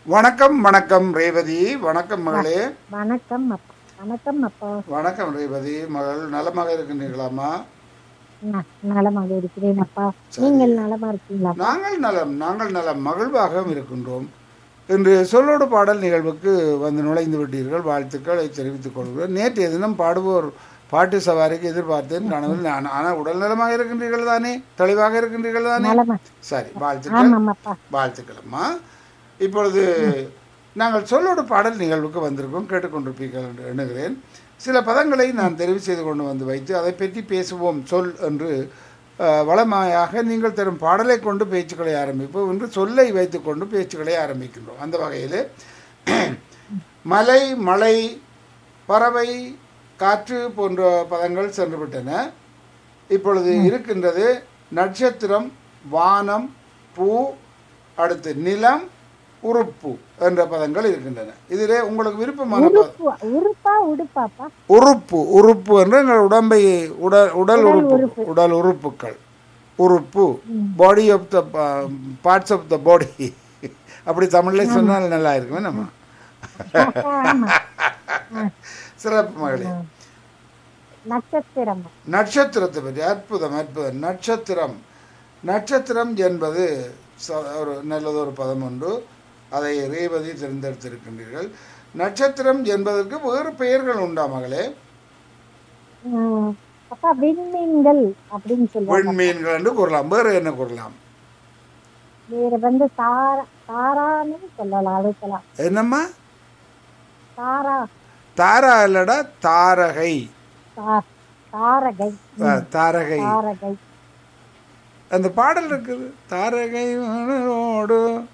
வணக்கம் வணக்கம் ரேவதி வணக்கம் மகளே வணக்கம் அப்பா வணக்கம் அப்பா வணக்கம் ரேவதி மகள் நலமாக இருக்கின்றீர்களாமா ந- நலமாக இருக்கிறேன் அப்பா நீங்கள் நலமா இருக்கீங்களா நாங்கள் நலம் நாங்கள் நலம் மகிழ்வாகவும் இருக்கின்றோம் இன்று சொல்லோடு பாடல் நிகழ்வுக்கு வந்து நுழைந்து விட்டீர்கள் வாழ்த்துக்களை தெரிவித்துக் கொள்கிறேன் நேற்றைய தினம் பாடுவோர் பாட்டு சவாரிக்கு எதிர்பார்த்தேன் கனவில் நான் ஆனால் உடல் நலமாக இருக்கின்றீர்கள் தானே தெளிவாக இருக்கின்றீர்கள் தானே நலமா சரி வாழ்த்துக்கள் ஆமாம் அப்பா வாழ்த்துக்களம்மா இப்பொழுது நாங்கள் சொல்லோடு பாடல் நிகழ்வுக்கு வந்திருக்கோம் கேட்டுக்கொண்டிருப்பீர்கள் என்று எண்ணுகிறேன் சில பதங்களை நான் தெரிவு செய்து கொண்டு வந்து வைத்து அதை பற்றி பேசுவோம் சொல் என்று அஹ், வளமையாக நீங்கள் தரும் பாடலை கொண்டு பேச்சுக்களை ஆரம்பிப்போம் என்று சொல்லை வைத்துக்கொண்டு பேச்சுக்களை ஆரம்பிக்கின்றோம் அந்த வகையில் மலை மலை பறவை காற்று போன்ற பதங்கள் சென்றுவிட்டன இப்பொழுது இருக்கின்றது நட்சத்திரம் வானம் பூ அடுத்து நிலம் உறுப்பு என்ற பதங்கள் இருக்கின்றன இதிலே உங்களுக்கு விருப்பமான பதம் உறுப்பு உறுப்பா உடுப்பாப்பா உறுப்பு உறுப்பு என்று எங்கள் உடம்பை உடல் உடல் உறுப்பு உடல் உறுப்புகள் உறுப்பு body of the parts of the body அப்படி தமிழ்ல சொன்னால் நல்லா இருக்குமே நம்ம ஆமா சிறப்பு மகளே நட்சத்திரம் நட்சத்திரத்தை பற்றி அற்புதம் அற்புதம் நட்சத்திரம் நட்சத்திரம் என்பது ச- ஒரு நல்லதொரு பதம் உண்டு அதை ரேவதி தேர்ந்தெடுத்திருக்கின்றீர்கள் நட்சத்திரம் என்பதற்கு வேறு பெயர்கள் உண்டா மகளே ஆஹ், அப்பா விண்மீன்கள் அப்படின்னு சொல்லுவாங்க விண்மீன்கள் என்று கூறலாம் வேறு என்ன கூறலாம் வேற வந்து தாரா தாரான்னு சொல்லலாம் அழைக்கலாம் என்னம்மா தாரா தாரா இல்லடா தாரகை தா- தாரகை ஆ, தாரகை தாரகை அந்த பாடல் இருக்குது தாரகை ஓடு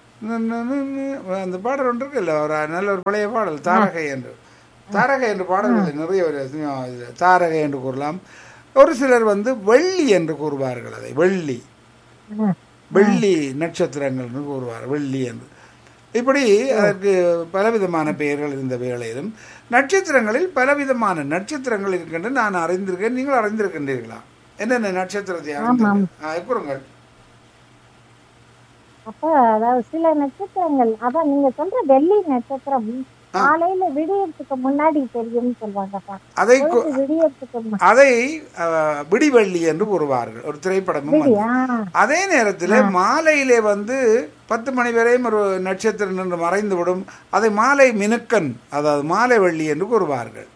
அந்த பாடல் ஒன்று இருக்குல்ல ஒரு நல்ல ஒரு பழைய பாடல் தாரகை என்று தாரகை என்று பாடல்கள் நிறைய ஒரு சினிமா இது. தாரகை என்று கூறலாம் ஒரு சிலர் வந்து வெள்ளி என்று கூறுவார்கள் அதை வெள்ளி ஆஹ், வெள்ளி நட்சத்திரங்கள் என்று கூறுவார் வெள்ளி என்று இப்படி அதற்கு பலவிதமான பெயர்கள் இருந்த வேளையிலும் நட்சத்திரங்களில் பலவிதமான நட்சத்திரங்கள் இருக்கின்றன நான் அறிந்திருக்கேன் நீங்கள் அறிந்திருக்கின்றீர்களா என்னென்ன நட்சத்திரத்தை அறிந்திருக்கீங்க? ஆ, கூறுங்கள் அப்ப அதாவது சில நட்சத்திரங்கள் அதான் நீங்க சொல்ற வெள்ளி நட்சத்திரம் காலையில விடியறதுக்கு முன்னாடி தெரியும்னு சொல்லுவாங்கப்பா அதை கு- பொழுது விடியறதுக்கு மு- அதை ஆ, விடிவெள்ளி என்று கூறுவார்கள் ஒரு திரைப்படமும் வந்து. ஆ, அதே நேரத்தில் மாலையிலே வந்து பத்து மணி வரையும் ஒரு நட்சத்திரம் நின்று மறைந்து விடும் அதை மாலை மினுக்கன் அதாவது மாலை வெள்ளி என்று கூறுவார்கள்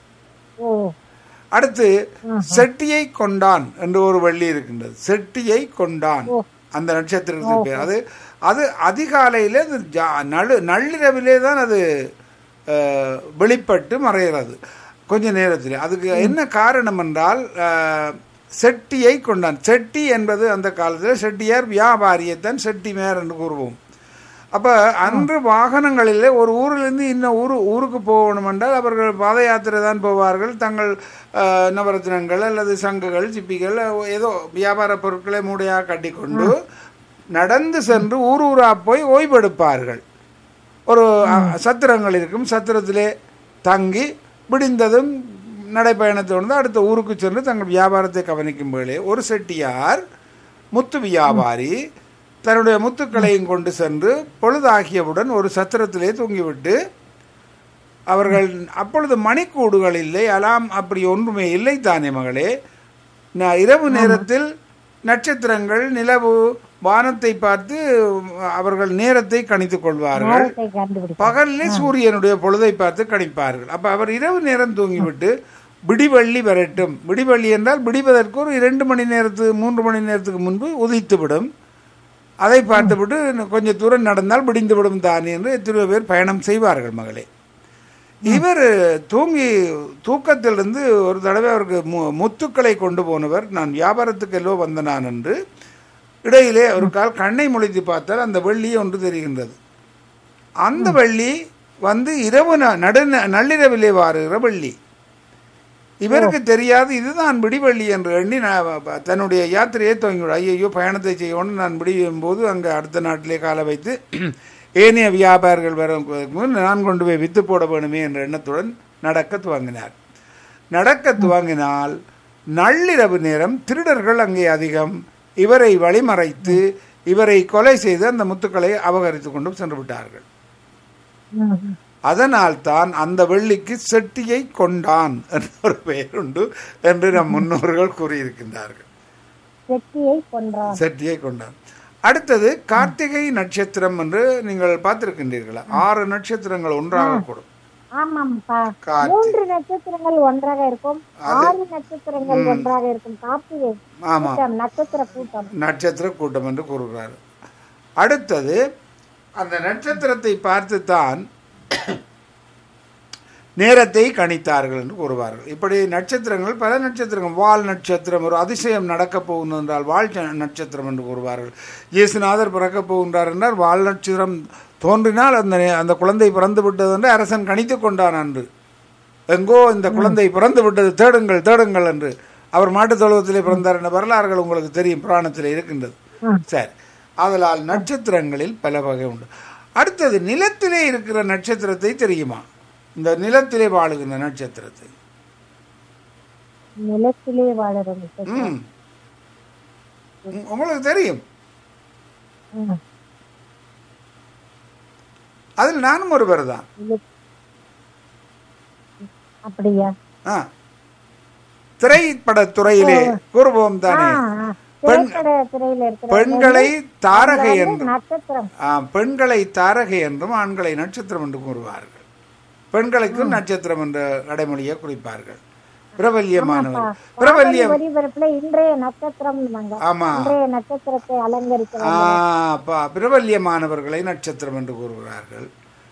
ஓ அடுத்து செட்டியை கொண்டான் என்று ஒரு வெள்ளி இருக்கின்றது செட்டியை கொண்டான் அந்த நட்சத்திரத்தின் பேர் அது அது அதிகாலையிலே அது ஜா- நடு நள்ளிரவிலே தான் அது அஹ், வெளிப்பட்டு மறைகிறது கொஞ்ச நேரத்தில் அதுக்கு என்ன காரணம் என்றால் அஹ், செட்டியை கொண்டான் செட்டி என்பது அந்த காலத்தில் செட்டியார் வியாபாரியத்தான் செட்டிமேர் என்று கூறுவோம் அப்போ அன்று வாகனங்களிலே ஒரு ஊரிலிருந்து இன்னும் ஊரு ஊருக்கு போகணும் என்றால் அவர்கள் பாத யாத்திரை தான் போவார்கள் தங்கள் அஹ், நவரத்தினங்கள் அல்லது சங்குகள் சிப்பிகள் ஏதோ வியாபார பொருட்களை மூடையாக கட்டிக்கொண்டு நடந்து சென்று ஊர் ஊரா போய் ஓய்வெடுப்பார்கள் ஒரு அஹ், சத்திரங்கள் இருக்கும் சத்திரத்திலே தங்கி விடிந்ததும் நடைப்பயணத்தோடு அடுத்த ஊருக்கு சென்று தங்கள் வியாபாரத்தை கவனிக்கும் வேளை ஒரு செட்டியார் முத்து வியாபாரி தன்னுடைய முத்துக்களையும் கொண்டு சென்று பொழுதாகியவுடன் ஒரு சத்திரத்திலே தூங்கிவிட்டு அவர்கள் அப்பொழுது மணிக்கூடுகள் இல்லை அலாம் அப்படி ஒன்றுமே இல்லை தானே மகளே நான் இரவு நேரத்தில் நட்சத்திரங்கள் நிலவு வானத்தை பார்த்து அவர்கள் நேரத்தை கணித்துக் கொள்வார்கள் நேரத்தை கண்டுபிடிக்கும் பகலிலே சூரியனுடைய பொழுதை பார்த்து கணிப்பார்கள் அப்ப அவர் இரவு நேரம் தூங்கிவிட்டு விடிவள்ளி வரட்டும் விடிவள்ளி என்றால் விடிவதற்கு ஒரு இரண்டு மணி நேரத்துக்கு மூன்று மணி நேரத்துக்கு முன்பு உதித்துவிடும் அதை பார்த்துவிட்டு இன்னும் கொஞ்சம் தூரம் நடந்தால் விடிந்து விடும் தானே என்று எத்தனையோ பேர் பயணம் செய்வார்கள் மகளே இவர் தூங்கி தூக்கத்திலிருந்து ஒரு தடவை அவருக்கு மு- முத்துக்களை கொண்டு போனவர் நான் வியாபாரத்துக்கு எல்லோ வந்த நான் என்று இடையிலே ஒரு கால் கண்ணை முழித்து பார்த்தால் அந்த வெள்ளி ஒன்று தெரிகின்றது அந்த வெள்ளி வந்து இரவு ந- நடு நள்ளிரவிலே வாருகிற வெள்ளி இவருக்கு தெரியாது இதுதான் விடிவெள்ளி என்று எண்ணி நான் ப- தன்னுடைய யாத்திரையை துவங்கிவிடும் ஐயோ பயணத்தை செய்யணும்னு நான் விடியும் போது அங்கே அடுத்த நாட்டிலே கால வைத்து ஏனைய வியாபாரிகள் வரும் முன் நான் கொண்டு போய் வித்து போட வேணுமே என்ற எண்ணத்துடன் நடக்க துவங்கினார் நடக்க துவங்கினால் நள்ளிரவு நேரம் திருடர்கள் அங்கே அதிகம் இவரை வழிமறைத்து இவரை கொலை செய்து அந்த முத்துக்களை அபகரித்து கொண்டு சென்று விட்டார்கள் ம், ம். அதனால் தான் அந்த வெள்ளிக்கு செட்டியை கொண்டான் என்ற ஒரு பெயர் உண்டு என்று நம் முன்னோர்கள் கூறியிருக்கின்றார்கள் வெற்றியை கொன்றான் செட்டியை கொண்டான் அடுத்தது கார்த்திகை நட்சத்திரம் என்று நீங்கள் பார்த்திருக்கின்றீர்களா ஆறு நட்சத்திரங்கள் ஒன்றாக கூடும் ஆமாம்ப்பா கார்த்தி- மூன்று நட்சத்திரங்கள் ஒன்றாக இருக்கும் ஆறு நட்சத்திரங்கள் ஒன்றாக இருக்கும் கார்த்திகை ஆமா கூட்டம் நட்சத்திர கூட்டம் நட்சத்திர கூட்டம் என்று கூறுகிறார் அடுத்தது அந்த நட்சத்திரத்தை பார்த்துத்தான் நேரத்தை கணித்தார்கள் என்று கூறுவார்கள் இப்படி நட்சத்திரங்கள் பல நட்சத்திரங்கள் வால் நட்சத்திரம் ஒரு அதிசயம் நடக்கப் போகுது என்றால் வால் ச- நட்சத்திரம் என்று கூறுவார்கள் இயேசுநாதர் பிறக்கப் போகின்றார் என்றால் வால் நட்சத்திரம் தோன்றினால் அந்த நே- அந்த குழந்தை பிறந்து விட்டது என்று அரசன் கணித்து கொண்டான் அன்று எங்கோ இந்த குழந்தை பிறந்து விட்டது தேடுங்கள் தேடுங்கள் என்று அவர் மாட்டுத் தொழுவத்திலே பிறந்தார் என்ற வரலாறுகள் உங்களுக்கு தெரியும் புராணத்திலே இருக்கின்றது ம். சரி அதனால் நட்சத்திரங்களில் பல வகை உண்டு அடுத்தது நிலத்திலே இருக்கிற நட்சத்திரத்தை தெரியுமா இந்த நிலத்திலே வாழுகின்ற நட்சத்திரத்தை நிலத்திலே வாழற நட்சத்திரம் ம் உம், உங்களுக்கு தெரியும் ம். அதில் நானும் ஒருவர் தான் இது- அப்படியா ஆ திரைப்பட துறையிலே கூறுவோம் தானே ஆ, ஆ. திரைப்பட திரையில இருக்கிற பெண்களை தாரகை வந்து என்று நட்சத்திரம் ஆ, பெண்களை தாரகை என்றும் ஆண்களை நட்சத்திரம் என்று கூறுவார்கள் பெண்களுக்கும் நட்சத்திரம் என்ற அடைமொழியை குறிப்பார்கள் பிரபல்யமானவர் பிரபல்யம் ஒளிபரப்புல இன்றைய நட்சத்திரம் ஆமா இன்றைய நட்சத்திரத்தை அலங்கரிக்க ஆ, ப- பிரபல்யமானவர்களை நட்சத்திரம் என்று கூறுகிறார்கள்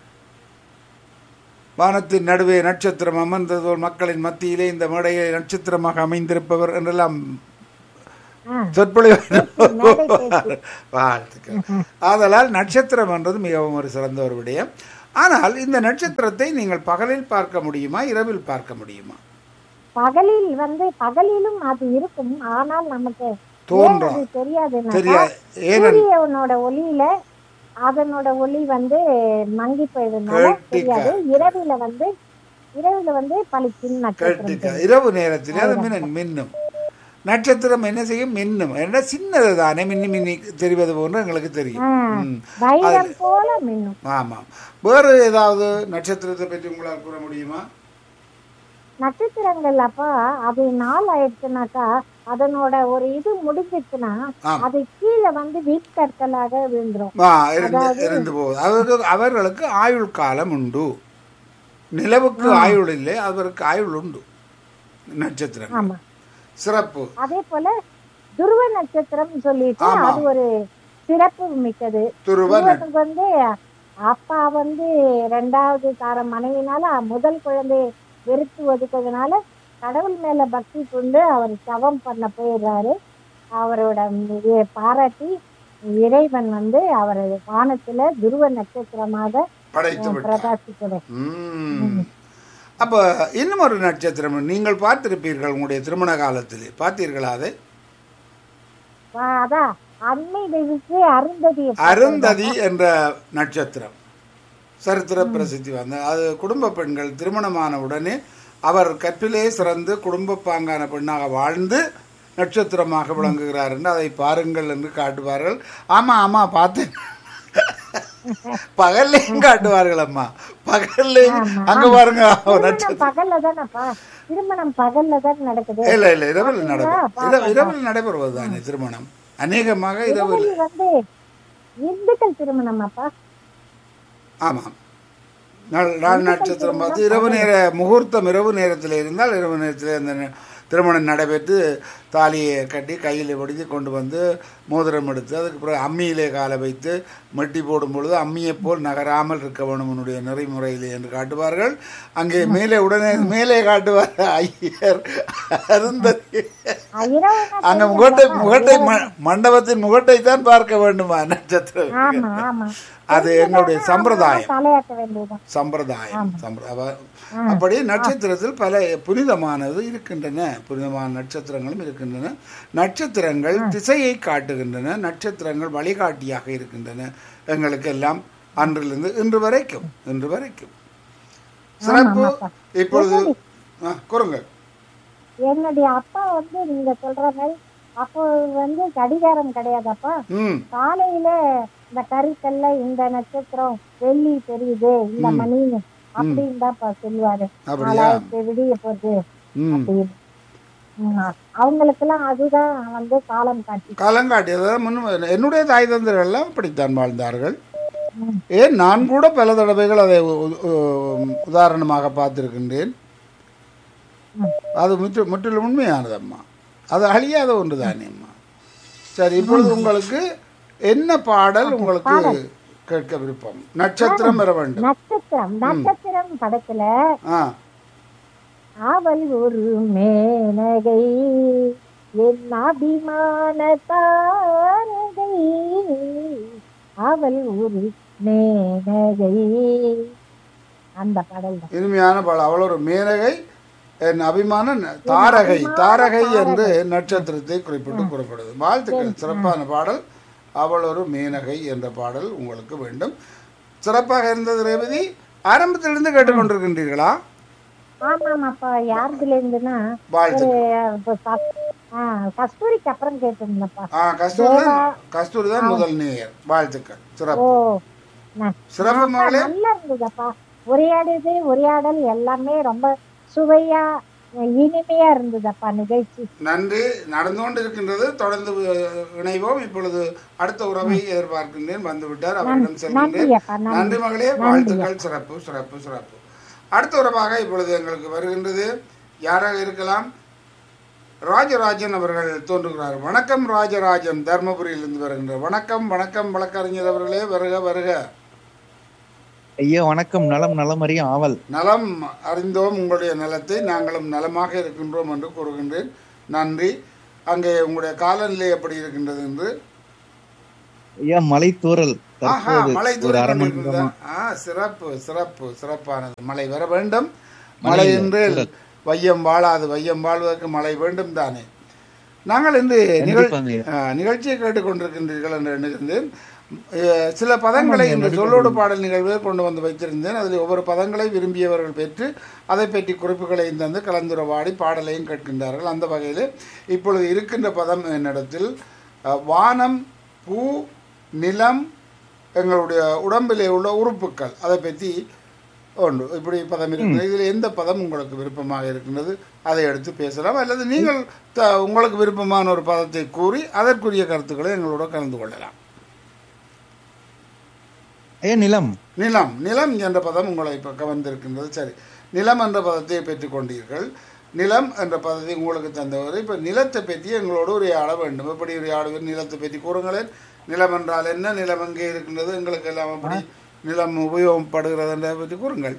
வானத்தின் நடுவே நட்சத்திரம் அமர்ந்ததோர் மக்களின் மத்தியிலே இந்த மேடையை நட்சத்திரமாக அமைந்திருப்பவர் என்றெல்லாம் ஆ. சொற்பொழிவு மேடை பேச்சு. வாழ்த்துக்கள் ஆதலால் நட்சத்திரம் என்றது மிகவும் ஒரு சிறந்த ஒரு விடயம் ஆனால் இந்த நட்சத்திரத்தை நீங்கள் பகலில் பார்க்க முடியுமா இரவில் பார்க்க முடியுமா பகலில் வந்து பகலிலும் அது இருக்கும் ஆனால் நமக்கு ஏன் தோன்றும் அது தெரியாதுன்னா தெரியாது ஏனென் சூரியனோட ஒளியில அதனோட ஒளி வந்து மங்கி போயதுனால கட்டிக்கா. தெரியாது இரவில வந்து இரவுல வந்து பளிச்சுன்னு நட்சத்திரம் கட்டிக்க இரவு நேரத்தில் அது மின்னும் மின்னும் நட்சத்திரம் என்ன செய்யும் மின்னும் என்ன சின்னது தானே மின்னி மின்னி தெரிவது போன்று எங்களுக்கு தெரியும் ம். வைரம் போல மின்னும் ஆமாம் வேறு ஏதாவது நட்சத்திரத்தை பற்றி உங்களால் கூற முடியுமா நட்சத்திரங்கள் அப்ப அது நாள் ஆயிடுச்சுனாக்கா அதனோட ஒரு இது முடிஞ்சிச்சுன்னா ஆம். அது கீழே வந்து வீட்கற்களாக விழுந்துரும் ஆ, இருந்து இருந்து போகுது அவர்கள் அவர்களுக்கு ஆயுள் காலம் உண்டு நிலவுக்கு ஆயுள் இல்லை அவருக்கு ஆயுள் உண்டு நட்சத்திரம் ஆமா சிறப்பு அதே போல துருவ நட்சத்திரம் சொல்லிட்டு ஆமா. அது ஒரு சிறப்பு மிக்கது துருவ நட்ச- இவனுக்கு வந்து அப்பா வந்து ரெண்டாவது தார மனைவினால முதல் குழந்தை வெறுத்து ஒதுக்கிறதுனால கடவுள் மேல பக்தி கொண்டு அவர் சவம் பண்ண போயிடுறாரு அவரோட இ- பாராட்டி இறைவன் வந்து அவர் வானத்துல துருவ நட்சத்திரமாக படைத்து விட்டார் பிரகாசிக்கிறார் ம். அப்ப இன்னும் ஒரு நட்சத்திரம் நீங்கள் பார்த்திருப்பீர்கள் உங்களுடைய திருமண காலத்திலே பார்த்தீர்களா அதை வா- அதான் அன்னை தெய்வத்து அருந்ததி அருந்ததி என்ற நட்சத்திரம் சரித்திர பிரசித்தி வந்த அது குடும்ப பெண்கள் திருமணமான உடனே அவர் கற்பிலே சிறந்து குடும்ப பாங்கான பெண்ணாக வாழ்ந்து நட்சத்திரமாக விளங்குகிறார் என்று அதை பாருங்கள் என்று காட்டுவார்கள் ஆமா ஆமா பார்த்தேன் பகல்லையும் காட்டுவார்கள் அம்மா பகல்லையும் அங்க பாருங்க அவர் நட்சத்திரம் திருமணம் பகல்ல தானப்பா திருமணம் பகல்ல தான் நடக்குது இல்ல இல்ல இரவில் நடைபெறும் இரவில் நடைபெறுவது தானே திருமணம் அநேகமாக இரவில் இது வந்து இந்துக்கள் திருமணம் அப்பா ஆமாம் நாள் நாள் நட்சத்திரம் பார்த்து இரவு நேர முகூர்த்தம் இரவு நேரத்தில் இருந்தால் இரவு நேரத்தில் அந்த ந- திருமணம் நடைபெற்று தாலியை கட்டி கையில் பிடித்து கொண்டு வந்து மோதிரம் எடுத்து அதுக்கு பிறகு அம்மியிலே காலை வைத்து மெட்டி போடும் பொழுது அம்மியைப் போல் நகராமல் இருக்க வேணும் உன்னுடைய நெறிமுறையிலே என்று காட்டுவார்கள் அங்கே மேலே உடனே மேலே காட்டுவார் ஐயர் அருந்ததி இரவு அங்க முகட்டை முகட்டை ம- மண்டபத்தின் முகட்டை தான் பார்க்க வேண்டுமா நட்சத்திரம் ஆமா ஆமா அது எங்களுடைய சம்பிரதாயம் தலையாட்ட வேண்டியதுதான் சம்பிரதாயம் சம்பிர- அவ- அப்படி நட்சத்திரத்தில் பல புனிதமானது இருக்கின்றன புனிதமான நட்சத்திரங்களும் இருக்கின்றன நட்சத்திரங்கள் திசையை காட்டுகின்றன நட்சத்திரங்கள் வழிகாட்டியாக இருக்கின்றன எங்களுக்கு எல்லாம் அன்றிலிருந்து இன்று வரைக்கும் இன்று வரைக்கும் சிறப்பு இப்பொழுது ஆ, கூறுங்க என்னுடைய அப்பா வந்து நீங்க சொல்ற மாதிரி அப்போ வந்து கடிகாரம் கிடையாதப்பா ம் காலையில இந்த கறிக்கல்ல இந்த நட்சத்திரம் வெள்ளி தெரியுது இந்த ம். மணின்னு அப்படின்னு தான்ப்பா சொல்லுவாரு அப்படியா நாலாயிரத்து விடிய போகுது ம் அப்படின்னு ம், அவங்களுக்கெல்லாம் அதுதான் வந்து காலம் காட்டி காலங்காட்டி அதாவது முன்ன என்னுடைய தாய் தந்தர்கள் எல்லாம் இப்படித்தான் வாழ்ந்தார்கள் ம். ஏன் நான் கூட பல தடவைகள் அதை உ- உ- உதாரணமாக பார்த்திருக்கின்றேன் ம். அது முற்று முற்றிலும் உண்மையானதம்மா அது அழியாத ஒன்று தானேம்மா சரி இப்பொழுது உங்களுக்கு என்ன பாடல் உங்களுக்கு கேட்க விருப்பம் நட்சத்திரம் வர வேண்டும் நட்சத்திரம் நட்சத்திரம் படத்துல ஆ அவள் ஒரு மேனகை என் அபிமான தாரகை அவள் ஒரு மேனகை அந்த பாடல் தான் இனிமையான பாடல் அவள் ஒரு மேனகை என் அபிமான ந- தாரகை தாரகை என்று நட்சத்திரத்தை குறிப்பிட்டு கூறப்படுது வாழ்த்துக்கள் சிறப்பான பாடல் அவள் ஒரு மேனகை என்ற பாடல் உங்களுக்கு வேண்டும் சிறப்பாக இருந்தது ரேவதி ஆரம்பத்திலிருந்து கேட்டுக்கொண்டிருக்கின்றீர்களா ஆமாமாப்பா யாருதுல இருந்துன்னா வாழ்த்துக்கள் இப்ப கஸ்- ஆ, கஸ்தூரிக்கு அப்புறம் கேட்டிருந்தப்பா ஆ கஸ்தூரி தான் கஸ்தூரி தான் முதல் நேயர் வாழ்த்துக்கள் ஓ சிறப்பு ந- சிறப்பு அப்பா, மகளே நல்லா இருந்ததுப்பா உரையாடுது உரையாடல் எல்லாமே ரொம்ப சுவையா இனிமையா இருந்ததப்பா நிகழ்ச்சி நன்றி நடந்து கொண்டிருக்கின்றது தொடர்ந்து அஹ், இணைவோம் இப்பொழுது அடுத்த உறவை எதிர்பார்க்கின்றேன் வந்துவிட்டார் அவரிடம் செல்கின்றேன் நன்றி அப்பா நன்றி நன்றி மகளே வாழ்த்துக்கள் சிறப்பு சிறப்பு சிறப்பு அடுத்த உறவாக இப்பொழுது எங்களுக்கு வருகின்றது யாராக இருக்கலாம் ராஜராஜன் அவர்கள் தோன்றுகிறார் வணக்கம் ராஜராஜன் தர்மபுரியிலிருந்து வருகின்றார் வணக்கம் வணக்கம் வழக்கறிஞர் அவர்களே வருக வருக ஐயா வணக்கம் நலம் நலமறியும் ஆவல் நலம் அறிந்தோம் உங்களுடைய நலத்தை நாங்களும் நலமாக இருக்கின்றோம் என்று கூறுகின்றேன் நன்றி அங்கே உங்களுடைய காலநிலை எப்படி இருக்கின்றது என்று ஐயா மலை தூறல் ஆஹா தற்போது மழை ஒரு அரை மணி தூரல் நேரமா ஆ சிறப்பு சிறப்பு சிறப்பானது மழை வர வேண்டும் மழை மழை இல்லை, என்று தூறல். வையம் வாழாது வையம் வாழ்வதற்கு மழை வேண்டும் தானே நாங்கள் இன்று நிகழ் கண்டிப்பாங்க ஐயா. ஆ, நிகழ்ச்சியை கேட்டுக்கொண்டிருக்கின்றீர்கள் என்று எண்ணுகின்றேன் அஹ், சில பதங்களை இந்த சொல்லோடு பாடல் நிகழ்வில் கொண்டு வந்து வைத்திருந்தேன் அதில் ஒவ்வொரு பதங்களை விரும்பியவர்கள் பெற்று அதை பற்றி குறிப்புகளையும் தந்து கலந்துரவாடி பாடலையும் கேட்கின்றார்கள் அந்த வகையில் இப்பொழுது இருக்கின்ற பதம் என்னிடத்தில் அஹ், வானம் பூ நிலம் எங்களுடைய உடம்பிலே உள்ள உறுப்புகள் அதை பற்றி உண்டு இப்படி பதம் இருக்குது இதில் எந்த பதம் உங்களுக்கு விருப்பமாக இருக்கின்றது அதை எடுத்து பேசலாம் அல்லது நீங்கள் த- உங்களுக்கு விருப்பமான ஒரு பதத்தை கூறி அதற்குரிய கருத்துக்களை எங்களோட கலந்து கொள்ளலாம் ஐயா நிலம் நிலம் நிலம் என்ற பதம் உங்களை இப்போ கவர்ந்திருக்கின்றது சரி நிலம் என்ற பதத்தை பெற்றுக்கொண்டீர்கள் நிலம் என்ற பதத்தை உங்களுக்கு தந்தவர் இப்போ நிலத்தை பற்றி எங்களோடு உரையாட வேண்டும் எப்படி உரையாடுவீர் நிலத்தை பற்றி கூறுங்களேன் நிலம் என்றால் என்ன நிலம் எங்கே இருக்கின்றது எங்களுக்கு எல்லாம் எப்படி நிலம் உபயோகப்படுகிறது என்றதை பற்றி கூறுங்கள்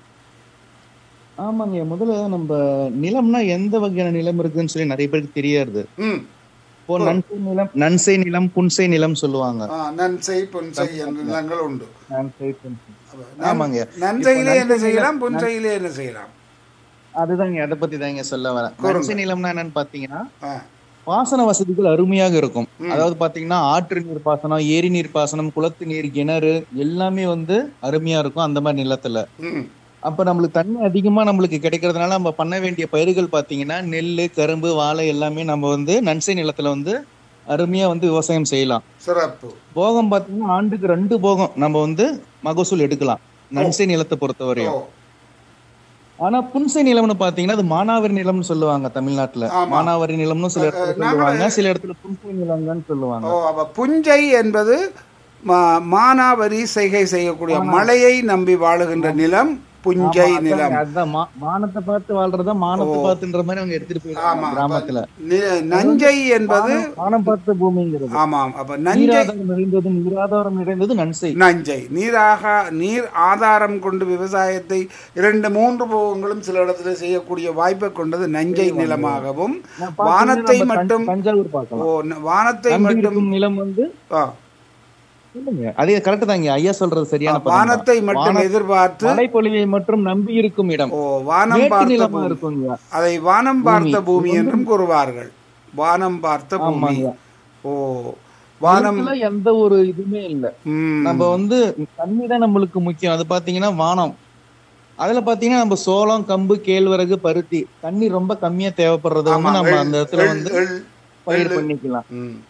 ஆமாங்க முதல்ல நம்ம நிலம்னா எந்த வகையான நிலம் இருக்குன்னு சொல்லி நிறைய பேருக்கு தெரியாது ம் இப்போ நன்சை நிலம் நன்சை நிலம் புன்சை நிலம் சொல்லுவாங்க ஆ, நன்சை புன்சை என்ற நிலங்கள் உண்டு நன்சை புன்சை அப்ப ஆமாங்க. நன்- நன்சையிலே இப்போ என்ன நன்சை செய்யலாம் நிலம், புன்சையிலே என்ன செய்யலாம் அதுதாங்க அதை பத்தி தாங்க சொல்ல வரேன் கூறுங்க. நன்சை நிலம்னா என்னன்னு பாத்தீங்கன்னா ஆ, பாசன வசதிகள் அருமையாக இருக்கும் ம். அதாவது பாத்தீங்கன்னா ஆற்று நீர் பாசனம் ஏரி நீர் பாசனம் குளத்து நீர் கிணறு எல்லாமே வந்து அருமையா இருக்கும் அந்த மாதிரி நிலத்துல ம் அப்ப நம்மளுக்கு தண்ணி அதிகமா நம்மளுக்கு கிடைக்கிறதுனால நம்ம பண்ண வேண்டிய பயிர்கள் பாத்தீங்கன்னா நெல்லு கரும்பு வாழை எல்லாமே நம்ம வந்து நன்சை நிலத்துல வந்து அருமையா வந்து விவசாயம் செய்யலாம் சிறப்பு போகம் பாத்தீங்கன்னா ஆண்டுக்கு ரெண்டு போகம் நம்ம வந்து மகசூல் எடுக்கலாம் நன்சை நிலத்தை ஓ பொறுத்தவரையும் ஆனா புன்சை நிலம்னு பாத்தீங்கன்னா அது மானாவாரி நிலம்னு சொல்லுவாங்க தமிழ்நாட்டுல ஆமா. மானாவாரி நிலம்னு சில இடத்துல அஹ், நாங்க- சொல்லுவாங்க சில இடத்துல புன்சை நிலங்கன்னு சொல்லுவாங்க ஓ அப்ப புஞ்சை என்பது மா- மானாவரி செய்கை செய்யக்கூடிய மழையை நம்பி வாழுகின்ற நிலம் புஞ்சை ஆமா, நிலம் அதாங்க, அதுதான் மா- வானத்தை பார்த்து வாழ்றதா மானத்தை பார்த்துன்ற மாதிரி அவங்க எடுத்துட்டு ஆமா போயிருக்காங்க கிராமத்துல நி- நஞ்சை என்பது வானம் வானம் பார்த்த பூமிங்கிறது ஆமாம் அப்ப நஞ்சை நீராதாரம் நிறைந்தது நீராதாரம் நிறைந்தது நன்சை நஞ்சை நீராக நீர் ஆதாரம் கொண்டு விவசாயத்தை இரண்டு மூன்று போகங்களும் சில இடத்துல செய்யக்கூடிய வாய்ப்பை கொண்டது நஞ்சை நிலமாகவும் நான் பாத்தீங்கன்னா வானத்தை நம்ம தஞ்ச- மட்டும் தஞ்சாவூர் பார்க்கலாம் ஓ ந- வானத்தை நம்பி மட்டும் இருக்கும் நிலம் வந்து ஆ, இல்லைங்க அதே கரெக்ட் தாங்க ஐயா சொல்றது சரியான பதம் தான். வானத்தை மட்டும் வானம் எதிர்பார்த்து மழைப்பொழிவை மற்றும் நம்பி இருக்கும் இடம் ஓ வானம் மேற்கு பார்த்த நிலமா பூமி. இருக்குங்க அதை வானம் பார்த்த பூமி. பூமி என்றும் கூறுவார்கள் வானம் பார்த்த பூமி ஆமாங்க. ஓ வானம் நிலத்துல எந்த ஒரு இதுவுமே இல்ல ம், நம்ம வந்து தண்ணி தான் நம்மளுக்கு முக்கியம் அது பாத்தீங்கன்னா வானம் அதுல பாத்தீங்கன்னா நம்ம சோளம் கம்பு கேழ்வரகு பருத்தி தண்ணி ரொம்ப கம்மியா தேவைப்படுறது வந்து ஆமா, நம்ம எள், அந்த இடத்துல எள், வந்து எள், பயிர் எள்ளு. பண்ணிக்கலாம் ம்.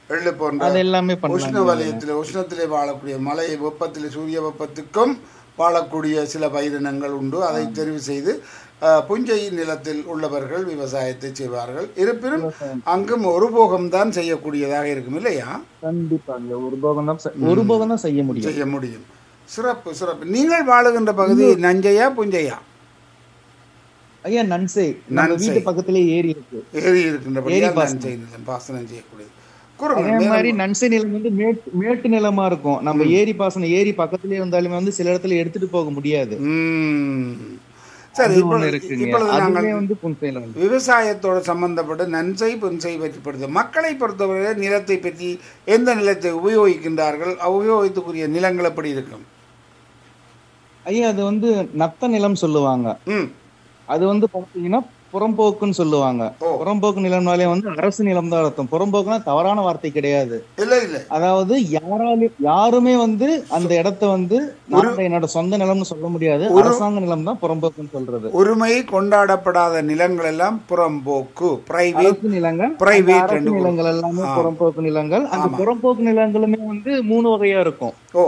எள்ளு போன்ற அது எல்லாமே உஷ்ண பண்ணலாம் வலயத்தில் உஷ்ணத்திலே வாழக்கூடிய மலை வெப்பத்தில் சூரிய வெப்பத்துக்கும் வாழக்கூடிய சில பயிரினங்கள் உண்டு அதை தெரிவு செய்து அஹ், புஞ்சை நிலத்தில் உள்ளவர்கள் விவசாயத்தை செய்வார்கள் இருப்பினும் அங்கும் ஒரு போகம்தான் செய்யக்கூடியதாக இருக்கும் இல்லையா கண்டிப்பாங்க ஒரு போகம் தான் செ- ஒரு போகம் தான் செய்ய முடியும் செய்ய முடியும் சிறப்பு சிறப்பு நீங்கள் வாழுகின்ற பகுதி நஞ்சையா புஞ்சையா ஐயா நன்சை நம்ம நன்சை. வீட்டு பக்கத்திலே ஏரி இருக்கு ஏரி இருக்கின்றபடியால் ஏரி பாசனம். நஞ்சை நிலம் பாசனம் செய்யக்கூடியது அதே கூறுங்கள் மாதிரி மேலும். நன்சை நிலம் வந்து மேட்டு மேட்டு நிலமா இருக்கும் நம்ம ஏரி பாசனம் ஏரி பக்கத்திலே வந்தாலுமே வந்து சில இடத்துல எடுத்துட்டு போக முடியாது ம். சரி அது ஒண்ணு இப்பொழுது இருக்குங்க இப்பொழுது அதுவே நாங்கள் வந்து புன்சை நிலம் விவசாயத்தோடு சம்பந்தப்பட்ட நன்சை புன்சை பற்றி படுத்த மக்களை பொறுத்தவரை நிலத்தை பற்றி எந்த நிலத்தை உபயோகிக்கின்றார்கள் உபயோகித்துக்குரிய நிலங்கள் எப்படி இருக்கும் ஐயா அது வந்து நத்த நிலம் சொல்லுவாங்க ம் அது வந்து பாத்தீங்கன்னா புறம்போக்குன்னு சொல்லுவாங்க ஓ. புறம்போக்கு நிலம்னாலே வந்து அரசு நிலம் தான் அர்த்தம் புறம்போக்குனா தவறான வார்த்தை கிடையாது இல்லை இல்லை அதாவது யாராலும் யாருமே வந்து அந்த இடத்த வந்து நான் தான் என்னோட சொந்த நிலம்னு சொல்ல முடியாது அரசாங்க நிலம் தான் புறம்போக்குன்னு சொல்றது உரிமை கொண்டாடப்படாத நிலங்கள் எல்லாம் புறம்போக்கு பிரைவேட் அரசு நிலங்கள் Private அந்த அரசு ரெண்டு நிலங்கள் எல்லாமே ஆ. புறம்போக்கு நிலங்கள் அந்த ஆமா. புறம்போக்கு நிலங்களுமே வந்து மூணு வகையா இருக்கும் ஓ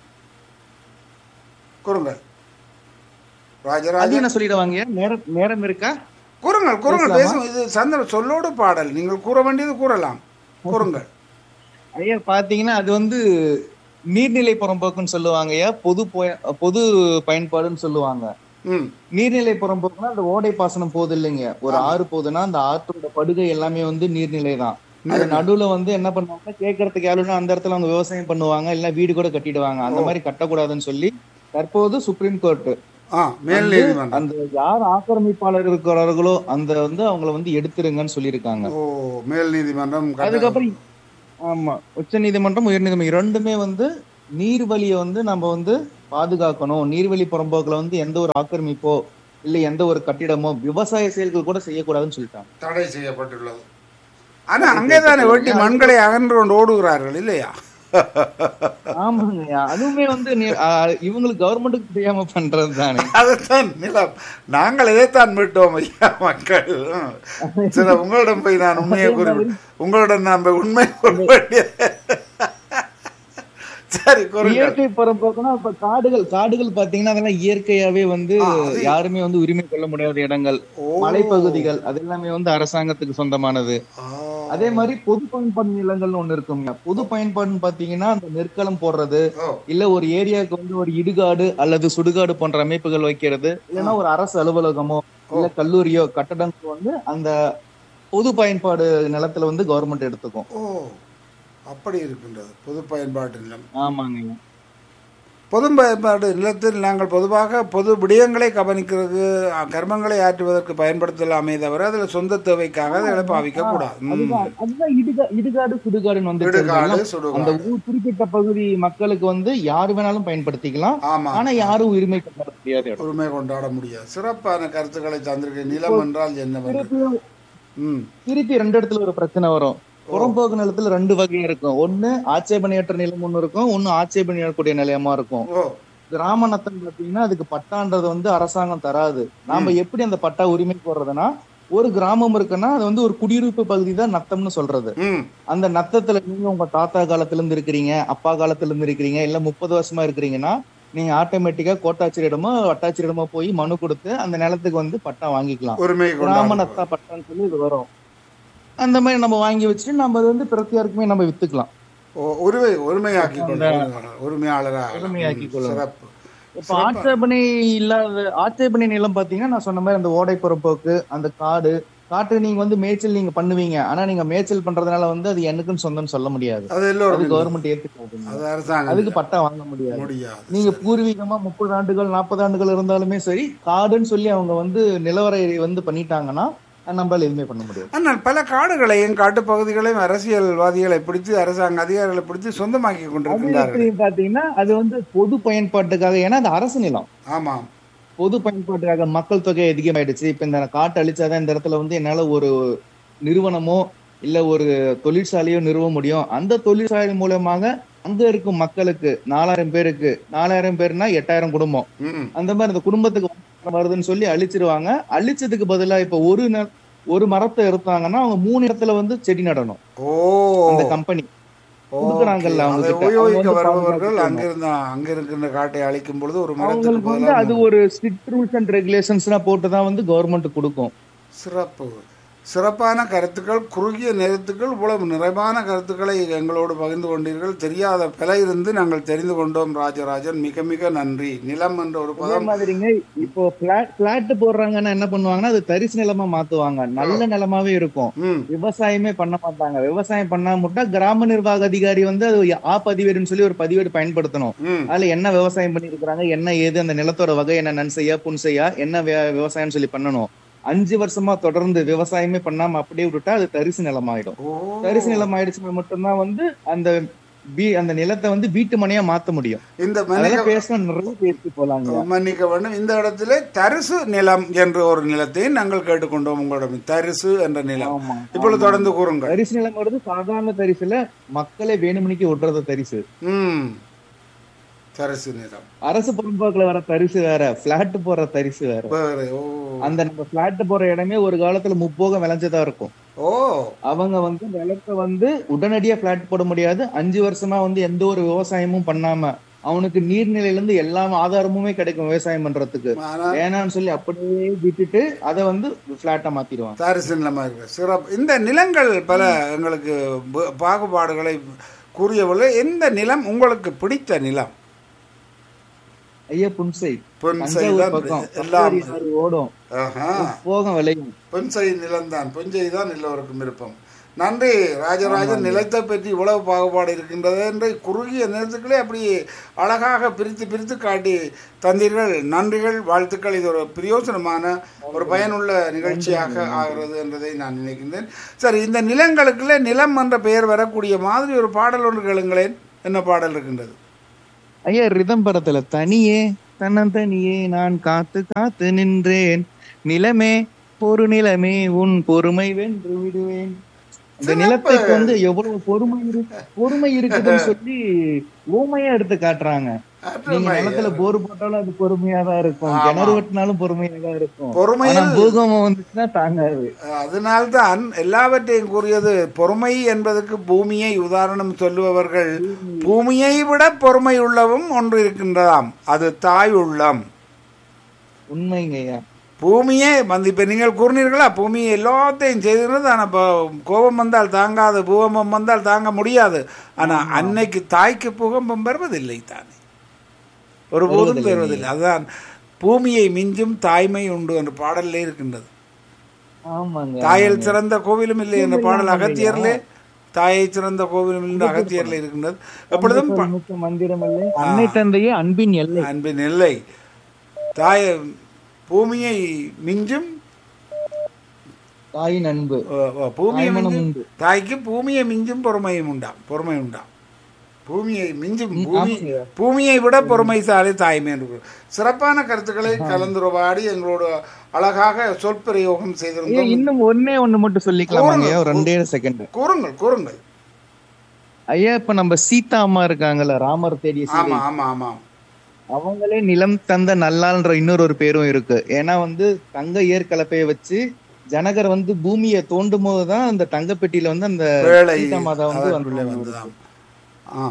கூறுங்கள் ராஜராஜ அது என்ன சொல்லிடுவாங்க நேரம் நேரம் இருக்கா கூறுங்கள் கூறுங்கள் பேசலாமா? பேசும் இது சந்தன சொல்லோடு பாடல் நீங்கள் கூற வேண்டியது கூறலாம் கூறுங்கள் ஐயா பாத்தீங்கன்னா அது வந்து நீர்நிலை புறம்போக்குன்னு சொல்லுவாங்க ஐயா பொது போய- பொது பயன்பாடுன்னு சொல்லுவாங்க ம் நீர்நிலை புறம்போக்குன்னா அந்த ஓடை பாசனம் போகுது இல்லைங்க ஒரு ஆறு போகுதுன்னா அந்த ஆற்றோட படுகை எல்லாமே வந்து நீர்நிலை தான் அது நடுவுல வந்து என்ன பண்ணுவாங்க கேட்கறதுக்கு யாருன்னா அந்த இடத்துல அவங்க விவசாயம் பண்ணுவாங்க இல்ல வீடு கூட கட்டிடுவாங்க அந்த மாதிரி கட்டக்கூடாதுன்னு சொல்லி தற்போது சுப்ரீம் கோர்ட் ஆ மேல் நீதிமன்றம் அந்த யார் ஆக்கிரமிப்பாளர் இருக்கிறார்களோ அந்த வந்து அவங்கள வந்து எடுத்துருங்கன்னு சொல்லியிருக்காங்க ஓ மேல் நீதிமன்றம் கட்ட- அதுக்கப்புறம் ஆமா உச்ச நீதிமன்றம் உயர் நீதிமன்றம் இரண்டுமே வந்து நீர்வழியை வந்து நம்ம வந்து பாதுகாக்கணும் நீர்வழி புறம்போக்குல வந்து எந்த ஒரு ஆக்கிரமிப்போ இல்ல எந்த ஒரு கட்டிடமோ விவசாய செயல்கள் கூட செய்யக்கூடாதுன்னு சொல்லிட்டாங்க தடை செய்யப்பட்டுள்ளது ஆனா அங்கேதானே வெட்டி மண்களை அகன்று கொண்டு ஓடுகிறார்கள் இல்லையா ஆமாங்க அதுவுமே வந்து நீ- ஆ, இவங்களுக்கு கவர்மெண்ட்டுக்கு தெரியாம பண்றது தானே அதுதான் நிலம் நாங்கள் இதைத்தான் மீட்டோம் ஐயா மக்கள் ம். சரி உங்களிடம் போய் நான் உண்மையை கூறி உங்களிடம் நான் போய் உண்மை கூற வேண்டியது சரி கூறுங்கள் இயற்கை புறம்போக்குன்னா இப்ப காடுகள் காடுகள் பாத்தீங்கன்னா அதெல்லாம் இயற்கையாவே வந்து ஆ, அது- யாருமே வந்து உரிமை கொள்ள முடியாத இடங்கள் ஓ. மலைப்பகுதிகள் அது எல்லாமே வந்து அரசாங்கத்துக்கு சொந்தமானது ஆ. அதே மாதிரி பொது பயன்பாடு நிலங்கள்னு ஒண்ணு இருக்குங்க பொது பயன்பாடுன்னு பாத்தீங்கன்னா அந்த நெற்களம் போடுறது ஓ இல்ல ஒரு ஏரியாவுக்கு வந்து ஒரு இடுகாடு அல்லது சுடுகாடு போன்ற அமைப்புகள் வைக்கிறது இல்லைன்னா ஒரு அரசு அலுவலகமோ இல்ல கல்லூரியோ கட்டடங்களோ வந்து அந்த பொது பயன்பாடு நிலத்துல வந்து கவர்மெண்ட் எடுத்துக்கும் ஓ அப்படி இருக்கின்றது பொது பயன்பாட்டு நிலம் ஆமாங்க பொது பயன்பாடு நிலத்தில் நாங்கள் பொதுவாக பொது விடயங்களை கவனிக்கிறது அ, கர்மங்களை ஆற்றுவதற்கு பயன்படுத்தலாமே தவிர அதில் சொந்த தேவைக்காக அதை பாவிக்க கூடாது ம். அதுதான் அதுதான் இடுகா இடுகாடு சுடுகாடுன்னு வந்து இடுகாடு அந்த சுடுகாடு ஊர் குறிப்பிட்ட பகுதி மக்களுக்கு வந்து யாரு வேணாலும் பயன்படுத்திக்கலாம் ஆமா ஆனா யாரும் உரிமை கொண்டாட முடியாத இடம் உரிமை கொண்டாட முடியாது சிறப்பான கருத்துக்களை தந்திருக்க நிலம் என்றால் என்னவென்று திருப்பியும் ம் திருப்பி ரெண்டு இடத்துல ஒரு பிரச்சனை வரும் புறம்போக்கு நிலத்துல ரெண்டு வகை இருக்கும் ஒண்ணு ஆட்சேபனையற்ற நிலம் ஒண்ணு இருக்கும் ஒண்ணு ஆட்சேபனையக்கூடிய நிலையமா இருக்கும் ஓ கிராம நத்தம் பாத்தீங்கன்னா அதுக்கு பட்டான்றது வந்து அரசாங்கம் தராது நாம எப்படி அந்த பட்டா உரிமை போடுறதுன்னா ஒரு கிராமம் இருக்குன்னா அது வந்து ஒரு குடியிருப்பு பகுதி தான் நத்தம்னு சொல்றது ம் அந்த நத்தத்துல நீங்க உங்க தாத்தா காலத்துல இருந்து இருக்கிறீங்க அப்பா காலத்துல இருந்து இருக்கிறீங்க இல்ல முப்பது வருஷமா இருக்கிறீங்கன்னா நீங்க ஆட்டோமேட்டிக்கா கோட்டாட்சியரிடமோ வட்டாட்சியரிடமோ போய் மனு கொடுத்து அந்த நிலத்துக்கு வந்து பட்டா வாங்கிக்கலாம் உரிமை கிராம கொண்டாட நத்தா பட்டான்னு சொல்லி இது வரும் அந்த மாதிரி நம்ம வாங்கி வச்சுட்டு நம்ம அது வந்து பிரத்தியாருக்குமே நம்ம வித்துக்கலாம் ஓ உரிமை உரிமையாக்கி கொள்ளுங்கள் உரிமையாளராக உரிமையாக்கிக் கொள்ளலாம். சிறப்பு இப்ப ஆட்சேபனை இல்லாத ஆட்சேபனை நிலம் பாத்தீங்கன்னா நான் சொன்ன மாதிரி அந்த ஓடை புறப்போக்கு அந்த காடு காட்டு நீங்க வந்து மேய்ச்சல் நீங்க பண்ணுவீங்க ஆனா நீங்க மேய்ச்சல் பண்றதுனால வந்து அது எனக்குன்னு சொந்தம்னு சொல்ல முடியாது அது அது எல்லோரும் கவர்மெண்ட் ஏத்துக்காதுங்க அது அரசாங்கம் அதுக்கு பட்டா வாங்க முடியாது முடியாது நீங்க பூர்வீகமா முப்பது ஆண்டுகள் நாற்பது ஆண்டுகள் இருந்தாலுமே சரி காடுன்னு சொல்லி அவங்க வந்து நிலவரை வந்து பண்ணிட்டாங்கன்னா நம்மளால எதுவுமே பண்ண முடியாது ஆனால் பல காடுகளையும் காட்டுப்பகுதிகளையும் அரசியல்வாதிகளை பிடித்து அரசாங்க அதிகாரிகளை பிடித்து சொந்தமாக்கி அது கொண்டிருக்கின்றார்கள் எப்படி பாத்தீங்கன்னா அது வந்து பொது பயன்பாட்டுக்காக ஏன்னா அது அரசு நிலம் ஆமாம் பொது பயன்பாட்டுக்காக மக்கள் தொகை அதிகமாயிடுச்சு இப்ப இந்த காட்டு அழிச்சாதான் இந்த இடத்துல வந்து என்னால ஒரு நிறுவனமோ இல்ல ஒரு தொழிற்சாலையோ நிறுவ முடியும் அந்த தொழிற்சாலை மூலமாக அங்க இருக்கும் மக்களுக்கு நாலாயிரம் பேருக்கு நாலாயிரம் பேர்னா எட்டாயிரம் குடும்பம் ம் அந்த மாதிரி அந்த குடும்பத்துக்கு வருமானம் வருதுன்னு சொல்லி அழிச்சிருவாங்க அழிச்சதுக்கு பதிலா இப்ப ஒரு ந- ஒரு மரத்தை எடுத்தாங்கன்னா அவங்க மூணு இடத்துல வந்து செடி நடணும் ஓ அந்த கம்பெனி கொடுக்குறாங்கல்ல ஓகே. அதை அவங்க கிட்ட. உபயோகிக்க அவங்க வந்து வருபவர்கள் பாதுகாத்துக்கணும். அங்கிருந்த அங்க இருக்கின்ற காட்டை அழிக்கும் பொழுது ஒரு மரத்துக்கு அவங்களுக்கு வந்து பதிலா அது ஒரு ஸ்ட்ரிக்ட் ரூல்ஸ் அண்ட் ரெகுலேஷன்ஸ்லாம் போட்டு தான் வந்து கவர்மெண்ட் கொடுக்கும் சிறப்பு சிறப்பான கருத்துக்கள் குறுகிய நேரத்துக்கள் இவ்வளவு நிறைவான கருத்துக்களை எங்களோடு பகிர்ந்து கொண்டீர்கள் தெரியாத பல இருந்து நாங்கள் தெரிந்து கொண்டோம் ராஜராஜன் மிக மிக நன்றி நிலம் என்ற ஒரு அதே பதம் மாதிரிங்க இப்போ பிளாட் பிளாட் போடுறாங்கன்னா என்ன பண்ணுவாங்கன்னா அது தரிசு நிலமா மாத்துவாங்க நல்ல நிலமாவே இருக்கும் ம் விவசாயமே பண்ண மாட்டாங்க விவசாயம் பண்ணா மட்டும் கிராம நிர்வாக அதிகாரி வந்து அது ஆ பதிவேடுன்னு சொல்லி ஒரு பதிவேடு பயன்படுத்தணும் ம் அதுல என்ன விவசாயம் பண்ணிருக்கிறாங்க என்ன ஏது அந்த நிலத்தோட வகை என்ன நன்செய்யா புன்செய்யா என்ன வி- விவசாயம்னு சொல்லி பண்ணணும் அஞ்சு வருஷமா தொடர்ந்து விவசாயமே பண்ணாம அப்படியே விட்டுட்டா அது தரிசு நிலமாயிடும் ஓ தரிசு நிலம் ஆயிடுச்சுன்னா மட்டும்தான் வந்து அந்த வீ- அந்த நிலத்தை வந்து வீட்டு மனையா மாத்த முடியும் இந்த மன்னிக்க அதெல்லாம் பேசணும் நிறைய பேசி போலாங்க மன்னிக்க வேண்டும் இந்த இடத்துல தரிசு நிலம் என்ற ஒரு நிலத்தை நாங்கள் கேட்டுக்கொண்டோம் உங்களிடம் தரிசு என்ற நிலம் ஆமா இப்பொழுது தொடர்ந்து கூறுங்கள் தரிசு நிலம் வருது சாதாரண தரிசுல மக்களே வேணுமணிக்கு ஒட்டுறது தரிசு ம் தரிசு நிலம் அரசு புறம்போக்குல வர தரிசு வேற பிளாட் போற தரிசு வேற வேறு ஓ அந்த நம்ம பிளாட் போற இடமே ஒரு காலத்துல முப்போகம் விளைஞ்சதா இருக்கும் ஓ அவங்க வந்து நிலத்தை வந்து உடனடியா பிளாட் போட முடியாது அஞ்சு வருஷமா வந்து எந்த ஒரு விவசாயமும் பண்ணாம அவனுக்கு நீர்நிலையில இருந்து எல்லா ஆதாரமுமே கிடைக்கும் விவசாயம் பண்றதுக்கு ஆனால் வேணாம்னு சொல்லி அப்படியே விட்டுட்டு அதை வந்து பிளாட்டா மாத்திடுவாங்க தரிசு நிலமாக இருக்கு சிறப்பு இந்த நிலங்கள் பல எங்களுக்கு ப- பாகுபாடுகளை கூறியவர்கள் எந்த நிலம் உங்களுக்கு பிடித்த நிலம் ஐயா புன்சை பொன்சை தஞ்சாவூர் தான் பக்கம் எல்லாம் காவேரி ஆறு ஓடும் ஆஹா போகம் விளையும் பொன்சை நிலம்தான் பொஞ்சை தான் எல்லோருக்கும் விருப்பம் நன்றி ராஜராஜன் நிலத்தை பற்றி இவ்வளவு பாகுபாடு இருக்கின்றது என்று குறுகிய நேரத்துக்களே அப்படி அழகாக பிரித்து பிரித்து காட்டி தந்தீர்கள் நன்றிகள் வாழ்த்துக்கள் இது ஒரு பிரயோஜனமான ஒரு பயனுள்ள நிகழ்ச்சியாக ஆகிறது என்பதை நான் நினைக்கின்றேன் சரி இந்த நிலங்களுக்குள்ளே நிலம் என்ற பெயர் வரக்கூடிய மாதிரி ஒரு பாடல் ஒன்று கேளுங்களேன் என்ன பாடல் இருக்கின்றது ஐயா ரிதம் படத்துல தனியே தன்னந்தனியே நான் காத்து காத்து நின்றேன் நிலமே ஒரு நிலமே உன் பொறுமை வென்று விடுவேன் இந்த நிலத்துக்கு வந்து எவ்வளவு பொறுமை இருக்கு பொறுமை இருக்குதுன்னு சொல்லி ஊமையா எடுத்து காட்டுறாங்க நீங்க நிலத்துல போர் போட்டாலும் அது பொறுமையா தான் இருக்கும் ஆமா. கிணறு வெட்டினாலும் பொறுமையா தான் இருக்கும் ஆனா பொறுமையில் பூகம்பம் வந்துச்சுன்னா தாங்காது அதனால்தான் எல்லாவற்றையும் கூறியது பொறுமை என்பதற்கு பூமியை உதாரணம் சொல்லுபவர்கள் பூமியை விட பொறுமை உள்ளவும் ஒன்று இருக்கின்றதாம் அது தாய் உள்ளம் உண்மைங்க ஐயா பூமியே வந்து இப்ப நீங்கள் கூறினீர்களா பூமி எல்லாத்தையும் செய்திருந்தது ஆனா இப்போ கோபம் வந்தால் தாங்காது பூகம்பம் வந்தால் தாங்க முடியாது ஆனா அன்னைக்கு தாய்க்கு பூகம்பம் வருவதில்லை தானே ஒருபோதும் வருவதில்லை. பெறுவதில்லை அதுதான் பூமியை மிஞ்சும் தாய்மை உண்டு என்ற பாடல்லே இருக்கின்றது ஆமாங்க தாயில் சிறந்த கோவிலும் இல்லை என்ற பாடல் அகத்தியர்லே தாயை சிறந்த கோவிலும் இல்லை என்ற அகத்தியர்ல இருக்கின்றது எப்பொழுதும் ப- மிக்க மந்திரம் இல்லை அன்னை தந்தையே அன்பின் எல்லை அன்பின் இல்லை தாய பூமியை மிஞ்சும் தாயின் அன்பு அஹ், அஹ், பூமியை தாய்மனம் மிஞ்சும் உண்டு தாய்க்கு பூமியை மிஞ்சும் பொறுமையும் உண்டாம் பொறுமை உண்டாம் பூமியை மிஞ்சும் ம், பூமி ஆமாங்க. பூமியை விட பொறுமைசாலி தாய்மை என்று கூறு. சிறப்பான கருத்துக்களை கலந்துரையாடி எங்களோட அழகாக சொற்பிரயோகம் ஐயா, செய்திருந்தோம் இன்னும் ஒன்னே ஒண்ணு மட்டும் சொல்லிக்கலாமாங்க ஐயா? ஒரு ரெண்டே செகண்ட் கூறுங்கள் கூறுங்கள் ஐயா இப்ப நம்ம சீதா அம்மா இருக்காங்கல்ல ராமர் தேடிய சீதை ஆமா ஆமா ஆமா அவங்களே நிலம் தந்த நல்லான்ற இன்னொரு ஒரு பேரும் இருக்கு ஏன்னா வந்து தங்க ஏற்கலப்பைய வச்சு ஜனகர் வந்து பூமியை தோண்டும் போதுதான் அந்த தங்க பெட்டியில வந்து அந்த வேலை சீதா மாதா வந்து அதற்குள்ளே வந்து வந்ததாம் ஆ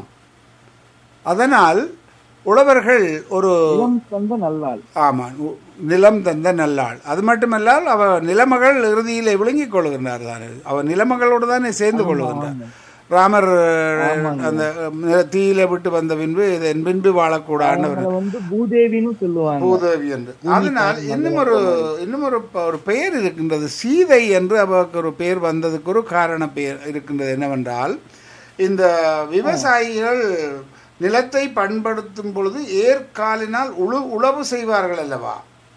அதனால் உழவர்கள் ஒரு நிலம் தந்த நல்லாள் ஆமாம் உ- நிலம் தந்த நல்லாள் அது மட்டுமல்லால் அவ நிலமகள் இறுதியிலே விழுங்கிக் கொள்கின்றார் தானே அவர் நிலமகளோடு தானே சேர்ந்து கொள்கின்றார் ராமர் ஆமாங்க. அந்த நில- தீயில விட்டு வந்த பின்பு இதன் பின்பு வாழக்கூடாதுன்னு அவங்கள வந்து பூதேவின்னு சொல்லுவாங்க பூதேவி என்று அதனால் இன்னும் ஒரு இன்னும் ஒரு ப- ஒரு பெயர் இருக்கின்றது சீதை என்று அவருக்கு ஒரு பெயர் வந்ததுக்கு ஒரு காரண பெயர் இருக்கின்றது என்னவென்றால் இந்த விவசாயிகள் நிலத்தை பண்படுத்தும் பொழுது ஏற்காலினால் உழு உழவு செய்வார்கள் அல்லவா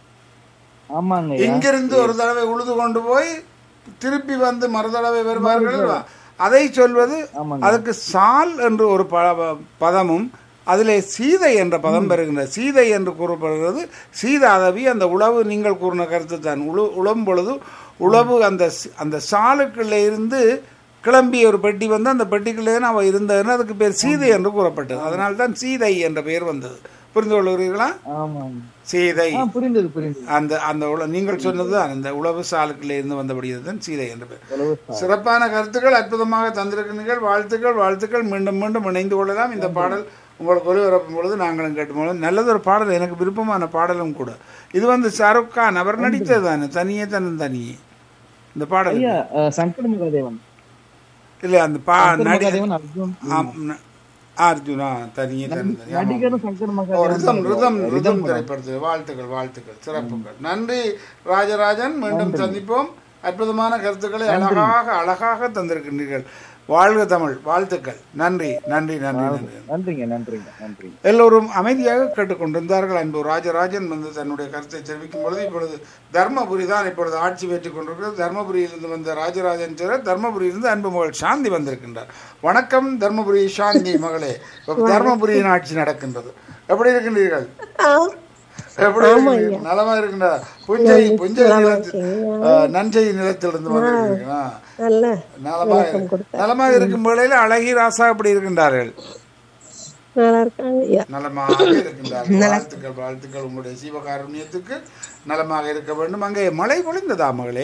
ஆமாங்க ஐயா. இங்கிருந்து ஒரு தடவை உழுது கொண்டு போய் திருப்பி வந்து மறு தடவை வருவார்கள் அல்லவா? அதை சொல்வது ஆமாங்க அதுக்கு சால் என்று ஒரு ப- பதமும் அதிலே சீதை என்ற பதம் பெறுகின்றது சீதை என்று கூறப்படுகிறது சீதாதவி அந்த உழவு நீங்கள் கூறின கருத்து தான் உழு உழும் பொழுது உழவு அந்த சி- அந்த சாலுக்குள்ளே இருந்து கிளம்பிய ஒரு பெட்டி வந்து அந்த பெட்டிக்குள்ளே அவள் இருந்ததுன்னு அதுக்கு பேர் சீதை என்று கூறப்பட்டது அதனால தான் சீதை என்ற பெயர் வந்தது புரிந்து கொள்கிறீர்களா ஆமா சீதை ஆ, புரிந்தது புரிந்தது அந்த அந்த உல நீங்கள் சொன்னது அந்த உளவு சாலுக்குள்ளே இருந்து வந்தபடியது தான் சீதை என்று பேர் உழவு சிறப்பான கருத்துக்கள் அற்புதமாக தந்திருக்கிறீர்கள் வாழ்த்துக்கள் வாழ்த்துக்கள் மீண்டும் மீண்டும் இணைந்து கொள்ளலாம் இந்த பாடல் உங்களுக்கு ஒளிபரப்பும் பொழுது நாங்களும் கேட்டும் பொழுது நல்லதொரு பாடல் எனக்கு விருப்பமான பாடலும் கூட இது வந்து ஷாருக் கான் அவர் நடித்தது தானே தனியே தன்னன் தனியே இந்த பாடல் ஐயா அஹ், சங்கர் மகாதேவன் இல்ல அந்த பா சங்கர் நடி மகாதேவன் அர்ஜுன் ஆம், ந- அர்ஜுனா தனியே தன்னன் தனி ஆமாம். நடிகரும் சங்கர் ஓ, Mahadevan rhythm rhythm rhythm rhythm திரைப்படத்தில் வாழ்த்துக்கள் வாழ்த்துக்கள் சிறப்புகள் நன்றி ராஜராஜன் மீண்டும் சந்திப்போம் அற்புதமான கருத்துக்களை அழகாக அழகாக தந்திருக்கின்றீர்கள் வாழ்க தமிழ் வாழ்த்துக்கள் நன்றி நன்றி நன்றி நன்றி நன்றிங்க நன்றிங்க நன்றிங்க எல்லோரும் அமைதியாக கேட்டுக்கொண்டிருந்தார்கள் அன்பு ராஜராஜன் வந்து தன்னுடைய கருத்தை தெரிவிக்கும் பொழுது இப்பொழுது தர்மபுரி தான் இப்பொழுது ஆட்சி பெற்றுக் கொண்டிருக்கிறது தர்மபுரியிலிருந்து வந்த ராஜராஜன் சேர தர்மபுரியிலிருந்து அன்பு மகள் சாந்தி வந்திருக்கின்றார் வணக்கம் தர்மபுரி சாந்தி மகளே இப்ப தர்மபுரியின் ஆட்சி நடக்கின்றது எப்படி இருக்கின்றீர்கள் எப்படி இருக்கின்றீர்கள்? நலமா இருக்கின்றா புஞ்சை புஞ்சை நிலத்தில் அஹ், நஞ்சை நிலத்திலிருந்து வந்திருக்கீங்களா நல்ல நலமாக நலமாக இருக்கும் வேளையில் அழகி ராசா அப்படி இருக்கின்றார்கள் நல்லா இருக்காங்க ஐயா நலமாக இருக்கின்றார்கள் வாழ்த்துக்கள் வாழ்த்துக்கள் உங்களுடைய சீவகாருண்யத்துக்கு நலமாக இருக்க வேண்டும் அங்கே மழை பொழிந்ததா மகளே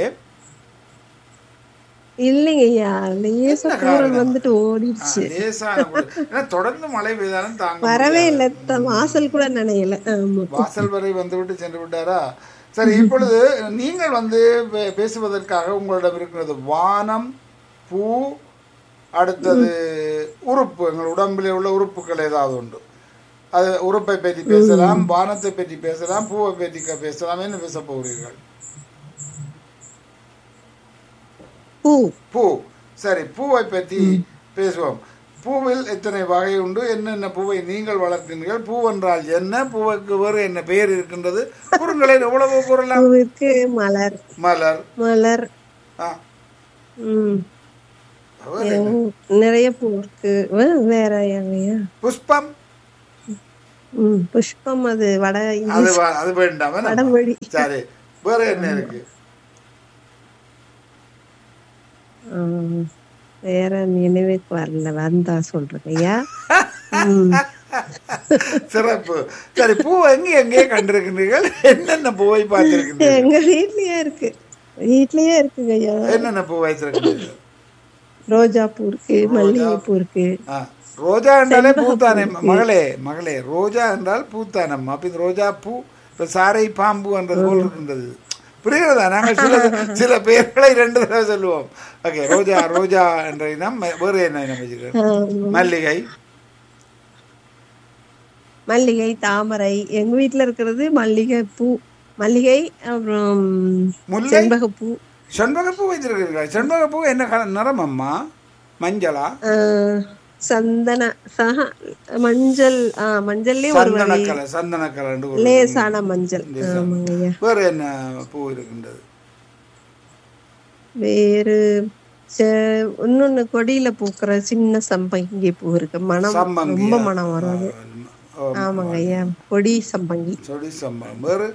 இல்லைங்க ஐயா லேசா தூரல் வந்துட்டு ஆ, ஓடிடுச்சு லேசான பொழு- ஏன்னா தொடர்ந்து மழை பெய்தாலும் தாங்க வரவே இல்லை த- வாசல் கூட நினையல ஆமா வாசல் வரை வந்துவிட்டு சென்று விட்டாரா சரி இப்பொழுது நீங்கள் வந்து பே- பேசுவதற்காக உங்களிடம் இருக்கிறது வானம் பூ அடுத்தது உறுப்பு எங்கள் உடம்பில் உள்ள உறுப்புகள் ஏதாவது உண்டு அது உறுப்பை பற்றி பேசலாம் வானத்தை பற்றி பேசலாம் பூவை பற்றி க- பேசலாம் என்ன பேச போகிறீர்கள் பூ பூ சரி பூவை பற்றி பேசுவோம் பூவில் எத்தனை வகை உண்டு என்னென்ன பூவை நீங்கள் வளர்க்கிறீர்கள் பூ என்றால் என்ன பூவுக்கு வேறு என்ன பெயர் இருக்கின்றது குறுங்களை எவ்வளவு கூறலாம் பூவிற்கு மலர் மலர் மலர் ஆ, ம் வேறு என்ன? நிறைய பூ இருக்கு வே- வேற ஐயா புஷ்பம் ம் புஷ்பம் அது வட அது இங்கிலீஷ் வ- அது வேண்டாம் என்ன? வடமொழி சரி வேற என்ன இருக்கு ஆ, வேற நினைவுக்கு வரல வந்தா சொல்றேன் ஐயா ம். சிறப்பு சரி பூ எங்கே எங்கே கண்டிருக்கின்றீர்கள் என்னென்ன பூவை பார்த்திருக்கின்றீர்கள் எங்க வீட்லயே இருக்கு வீட்லயே இருக்குங்க ஐயா என்னென்ன பூ வைத்திருக்கின்றீர்கள் ரோஜா பூ இருக்கு மல்லிகை பூ இருக்கு ஆ, ரோஜா என்றாலே பூத்தானே மகளே மகளே ரோஜா என்றால் பூத்தானம் அப்ப இது ரோஜா பூ இப்ப சாரை பாம்பு என்றது போல் இருக்கின்றது புரிகிறதா நாங்கள் சில சில பெயர்களை ரெண்டு தடவை சொல்லுவோம் ஓகே ரோஜா ரோஜா என்ற இனம் ம- வேறு என்ன இனம் வச்சுக்கிறோம் மல்லிகை மல்லிகை தாமரை எங்க வீட்ல இருக்கிறது மல்லிகை பூ மல்லிகை அப்புறம் முல்லை செண்பகப்பூ செண்பகப்பூ வைத்திருக்கிறீர்கள் செண்பகப்பூ என்ன கல- நிறம் அம்மா மஞ்சளா ஆஹ், சந்தன சஹ மஞ்சள் ஆஹ் மஞ்சள்லயும் ஒரு சந்தன வகை கலர் சந்தன கலர் ஒரு லேசான மஞ்சள் ஆமாங்க ஐயா வேறு என்ன பூ இருக்கின்றது வேறு செ- இன்னொன்னு கொடியில பூக்கிற சின்ன சம்பங்கி பூ இருக்கு மனம் சம்மங்கி ரொம்ப மனம் வரும் அது ஓ, ஆமாங்க ஐயா கொடி சம்பங்கி சொடி சம்பளம் வேறு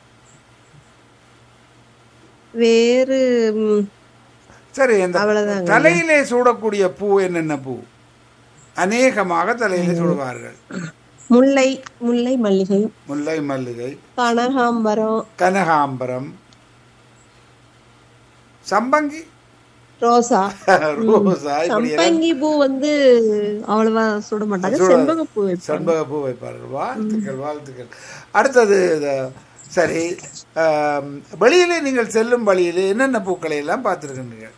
வேறு ம், சரி இந்த அவ்வளவுதாங்க. தலையிலே சூடக்கூடிய பூ என்னென்ன பூ அநேகமாக தலையிலே சூடுவார்கள் முல்லை முல்லை மல்லிகை முல்லை மல்லிகை கனகாம்பரம் கனகாம்பரம் சம்பங்கி ரோசா ரோசா இப்படி எல்லாம் சம்பங்கி பூ வந்து அவ்வளவா சுட மாட்டாங்க சுட- செண்பக பூ வைப்பாங்க செண்பக பூ வைப்பார்கள் வாழ்த்துக்கள் வாழ்த்துக்கள் அடுத்தது இந்த- சரி ஆம், வெளியிலே நீங்கள் செல்லும் வழியிலே என்னென்ன பூக்களை எல்லாம் பார்த்துருக்கின்றீர்கள்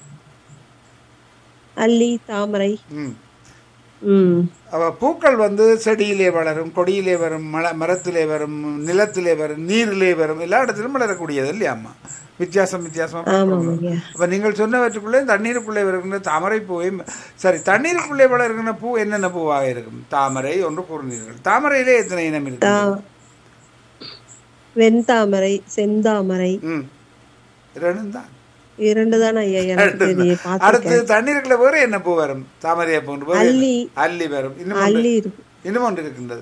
அல்லி தாமரை ம் ம் அவ பூக்கள் வந்து செடியிலே வளரும் கொடியிலே வரும் மல மரத்திலே வரும் நிலத்திலே வரும் நீரிலே வரும் எல்லா இடத்திலும் வளரக்கூடியது இல்லையாம்மா வித்தியாசம் வித்தியாசமா ஆமாங்க ஐயா அப்ப நீங்கள் சொன்னவற்றுக்குள்ளே தண்ணீருக்குள்ளே வருகின்ற தாமரை பூவையும் சரி தண்ணீருக்குள்ளே வளர்கின்ற பூ என்னென்ன பூவாக இருக்கும் தாமரை ஒன்று கூறினீர்கள் தாமரையிலே எத்தனை இனம் இருக்கு தா- வெண்தாமரை செந்தாமரை ம் ரெண்டும் தான் இரண்டு தானே ஐயா எனக்கு தெரியும் அடுத்து பார்த்திருக்கேன் தண்ணீருக்குள்ள வேறு என்ன பூ வரும் தாமரையை போன்று வேறு என்ன? அல்லி அல்லி வரும் இன்னும் ஒன்று அல்லி இருக்கு இன்னும் ஒன்று இருக்கின்றது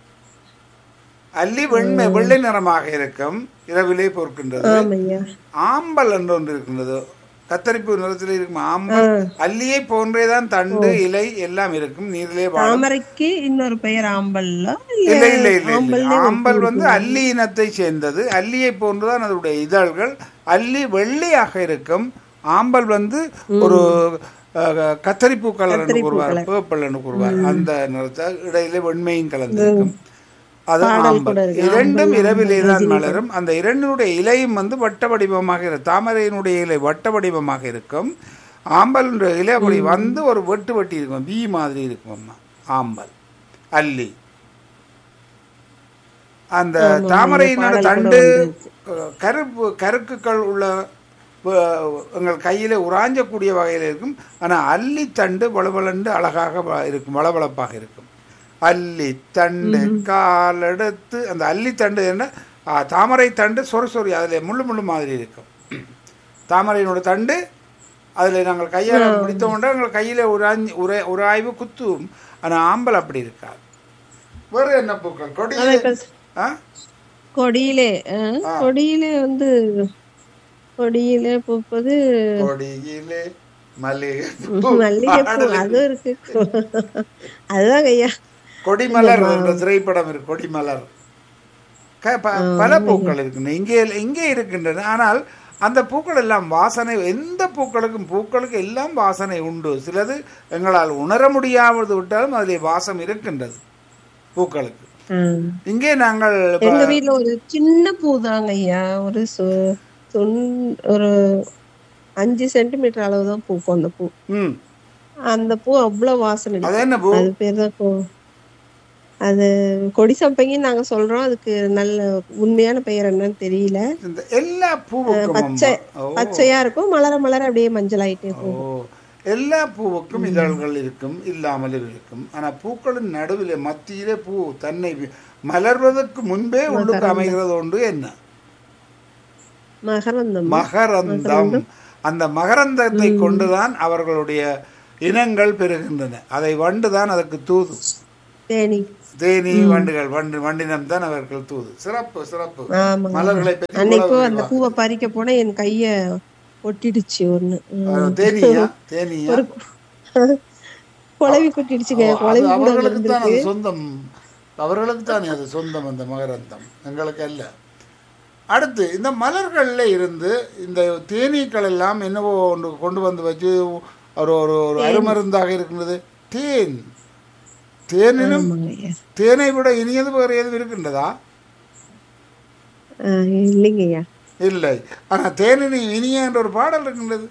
அல்லி வெண்மை வெள்ளை நிறமாக இருக்கும் இரவிலே பொறுக்கின்றது ஆமா ஐயா ஆம்பல் என்று ஒன்று இருக்கின்றது கத்தரிப்பு நிறத்தில் இருக்கும் ஆம்பல் அல்லியை போன்றேதான் தண்டு இலை எல்லாம் இருக்கும் நீரிலே வாழும் தாமரைக்கு இன்னொரு பெயர் ஆம்பல்ல இல்லை இல்லை இல்லை இல்லை ஆம்பல்னே ஆம்பல் வந்து அல்லி இனத்தை சேர்ந்தது அல்லியை போன்றுதான் அதனுடைய இதழ்கள் அல்லி வெள்ளையாக இருக்கும் ஆம்பல் வந்து ஒரு அஹ், கத்தரிப்பூ கலர் என்று கூறுவார் பேப்பல் என்று கூறுவார் அந்த நிறத்தை இடையில வெண்மையும் கலந்திருக்கும் அது ஆம்பல் இரண்டும் இரவிலே தான் மலரும் அந்த இரண்டினுடைய இலையும் வந்து வட்ட வடிவமாக இருக்கும் தாமரையினுடைய இலை வட்ட வடிவமாக இருக்கும் ஆம்பல் இலை அப்படி வந்து ஒரு வெட்டு வெட்டி இருக்கும் வி மாதிரி இருக்கும் அம்மா ஆம்பல் அல்லி அந்த தாமரையினோட தண்டு அஹ், கருப்பு கருக்குகள் உள்ள அஹ், எங்கள் கையில உராஞ்சக்கூடிய வகையில் இருக்கும் ஆனால் அல்லி தண்டு வளவளண்டு அழகாக வ- இருக்கும் வளவளப்பாக இருக்கும் அல்லி தண்டு கால் எடுத்து அந்த அல்லி தண்டு என்ன ஆ, தாமரை தண்டு சொறு சொறி அதில் முள்ளு முள்ளு மாதிரி இருக்கும் தாமரையினோட தண்டு அதில் நாங்கள் கையால் பிடித்தோம்னா எங்கள் கையில் உராஞ்சி உரை உராய்வு குத்தும் ஆனால் ஆம்பல் அப்படி இருக்காது வேறு என்ன பூக்கள் கொடி ஆ கொடியிலே அஹ், கொடியிலே வந்து கொடியிலே பூப்பது கொடியிலே மல்லிகை மல்லிகைப்பூ அதுவும் இருக்கு அதுதான் ஐயா கொடிமலர் என்ற திரைப்படம் இருக்கு கொடிமலர் க- ப- பல பூக்கள் இருக்கின்றன இங்கே இங்கே இருக்கின்றன ஆனால் அந்த பூக்கள் எல்லாம் வாசனை எந்த பூக்களுக்கும் பூக்களுக்கு எல்லாம் வாசனை உண்டு சிலது எங்களால் உணர முடியாவது விட்டாலும் அதில் வாசம் இருக்கின்றது பூக்களுக்கு ஹம். இங்கே நாங்கள் இப்ப- எங்க வீட்ல ஒரு சின்ன பூ தாங்க ஐயா ஒரு சொ- தொன்- ஒரு அஞ்சு சென்டிமீட்டர் அளவு தான் பூக்கும் அந்த பூ ம் அந்த பூ அவ்வளவு வாசனை அது அடிக்கும். என்ன பூ அது பேர் தான் கொ- அது கொடி சம்பங்கின்னு நாங்க சொல்றோம் அதுக்கு நல்ல உண்மையான பெயர் என்னன்னு தெரியல இந்த எல்லா பூவுக்கும் பச்சை அம்மா. ஓ பச்சையா இருக்கும் மலர மலர அப்படியே மஞ்சள் ஆயிட்டே ஓ போகும் எல்லா பூவுக்கும் இதழ்கள் இருக்கும் இல்லாமலும் இருக்கும் ஆனா பூக்களின் நடுவில் மத்தியிலே பூ தன்னை வி- மலர்வதற்கு முன்பே உள்ளுக்கு அமைகிறது உண்டு என்ன மகரந்தம் மகரந்தம் அந்த மகரந்தத்தை கொண்டுதான் அவர்களுடைய இனங்கள் பெறுகின்றன அதை வண்டுதான் அதற்கு தூது தேனி தேனி வண்டுகள் வண்டு வண்டினம் தான் அவர்கள் தூது சிறப்பு சிறப்பு ஆமா மலர்களை பற்றி அன்னைக்கு இவ்வளவு அந்த பூவை பறிக்க போனா என் கைய ஒட்டிடுச்சு ஒண்ணு உம். விரிவா- தேனியா தேனியா குழவி கொட்டிடுச்சுங்க அது குழவி கூட அவர்களுக்கு தான் இருந்திருக்கு அது சொந்தம் அவர்களுக்கு தானே அது சொந்தம் அந்த மகரந்தம் எங்களுக்கு அல்ல அடுத்து இந்த மலர்கள்ல இருந்து இந்த தேனீக்கள் எல்லாம் என்னவோ ஒன்று கொண்டு வந்து வச்சு ஒரு ஒரு ஒரு அருமருந்தாக இருக்கின்றது தேன் தேனிலும் ஆமாங்க ஐயா. தேனை விட இனியது வேறு எதுவும் இருக்கின்றதா ஆஹ் இல்லைங்க ஐயா இல்லை ஆனா தேனினி இனிய என்ற ஒரு பாடல் இருக்கின்றது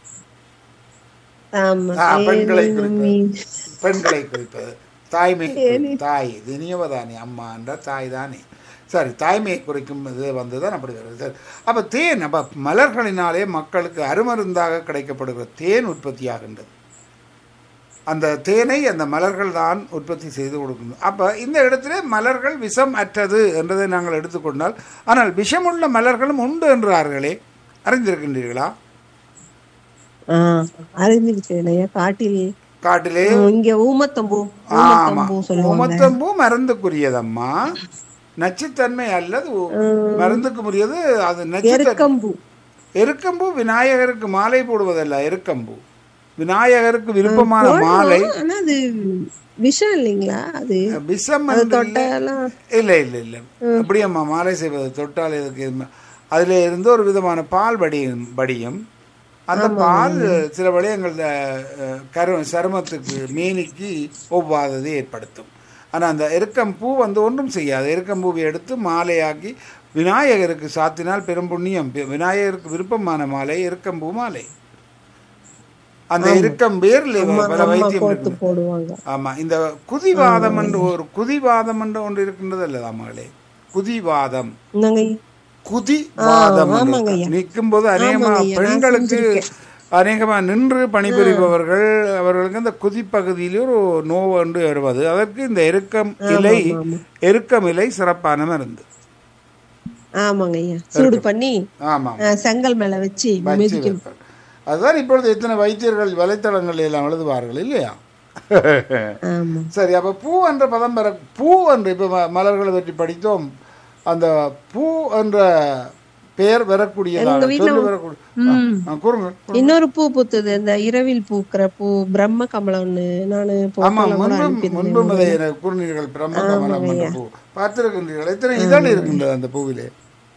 ஆமா ஆ, பெண்களை தேனும் குறிப்பது மீன். பெண்களை குறிப்பது தாய்மை குறி- தாய் இது இனியவதானே அம்மா என்ற தாய் தானே சரி தாய்மையை குறிக்கும் இது வந்து தான் அப்படி வருது சரி அப்போ தேன் அப்போ மலர்களினாலே மக்களுக்கு அருமருந்தாக கிடைக்கப்படுகிற தேன் உற்பத்தியாகின்றது அந்த தேனை அந்த மலர்கள் தான் உற்பத்தி செய்து கொடுக்கணும் அப்போ இந்த இடத்திலே மலர்கள் விஷம் அற்றது என்றதை நாங்கள் எடுத்துக்கொண்டால் ஆனால் விஷமுள்ள மலர்களும் உண்டு என்றார்களே அறிந்திருக்கின்றீர்களா ஆஹ் அறிஞ்சிருக்கேன் ஐயா காட்டில் காட்டிலே உம், இங்க ஊமத்தம்பூ ஆமா ஊமத்தம்பூ சொல்லுவாங்க உமத்தம்பூ மருந்துக்குரியதம்மா நச்சுத்தன்மை அல்லது உ- மருந்துக்குரியது அது நச்சுத்தன்மை எருக்கம்பூ எருக்கம்பூ விநாயகருக்கு மாலை போடுவதல்ல எருக்கம்பூ விநாயகருக்கு விருப்பமான மாலை ஆனா அது விஷம் இல்லைங்களா அது விஷம் அது என்று இல்லை. தொட்டாலாம் இல்லை இல்லை இல்லை அப்படியம்மா மாலை செய்வது தொட்டால் இதுக்கு அதில் இருந்து ஒரு விதமான பால் வடியும் வடியும் அந்த பால் சில வழியங்கள் கரு சருமத்துக்கு மேனிக்கு ஒவ்வாததை ஏற்படுத்தும் ஆனால் அந்த எருக்கம்பூ வந்து ஒன்றும் செய்யாது எருக்கம்பூவை எடுத்து மாலையாக்கி விநாயகருக்கு சாத்தினால் பெரும் புண்ணியம் பி- விநாயகருக்கு விருப்பமான மாலை எருக்கம்பூ மாலை அந்த எருக்கம் வேர்ல பல வைத்தியம் கோர்த்து இருக்கு போடுவாங்க ஆமா இந்த குதிவாதம் என்று ஒரு குதிவாதம் என்று ஒன்று இருக்கின்றது அல்லதா மகளே குதிவாதம் என்னங்க குதிவாதம் ஆ, ஆமாங்க ஐயா. நிற்கும் போது அநேகமா ஆமாங்க ஐயா, நான் பெண்களுக்கு அநேகமா நின்று பணிபுரிபவர்கள் அவர்களுக்கு இந்த குதிப்பகுதியிலே ஒரு நோவு என்று வருவது அதற்கு இந்த எருக்கம் இலை எருக்கம் இலை சிறப்பான மருந்து ஆமாங்க ஐயா சூடு பண்ணி ஆமாம் ஆஹ், செங்கல் மேல வச்சு வச்சு மிதிக்கணும் வைப்பார். அதுதான் இப்பொழுது எத்தனை வைத்தியர்கள் வலைத்தளங்கள் எல்லாம் எழுதுவார்கள் இல்லையா ஆமா சரி அப்ப பூ என்ற பதம் பெற பூ என்று இப்ப ம- மலர்களை பற்றி படித்தோம் அந்த பூ என்ற பெயர் வரக்கூடியதாக எங்க வீட்ல சொல்லு வரக்கூடிய ம் ஆ, கூறுங்க இன்னொரு பூ பூத்துது இந்த இரவில் பூக்கிற பூ பிரம்ம கமலம்னு நானு ஆமா போட்டோல கூட முன்பும் முன்பும் அனுப்பியிருந்தேன் அதை எனக்கு கூறினீர்கள் பிரம்ம கமலம் என்ற பூ பார்த்திருக்கின்றீர்கள் எத்தனை இதழ் இருக்கின்றது அந்த பூவிலே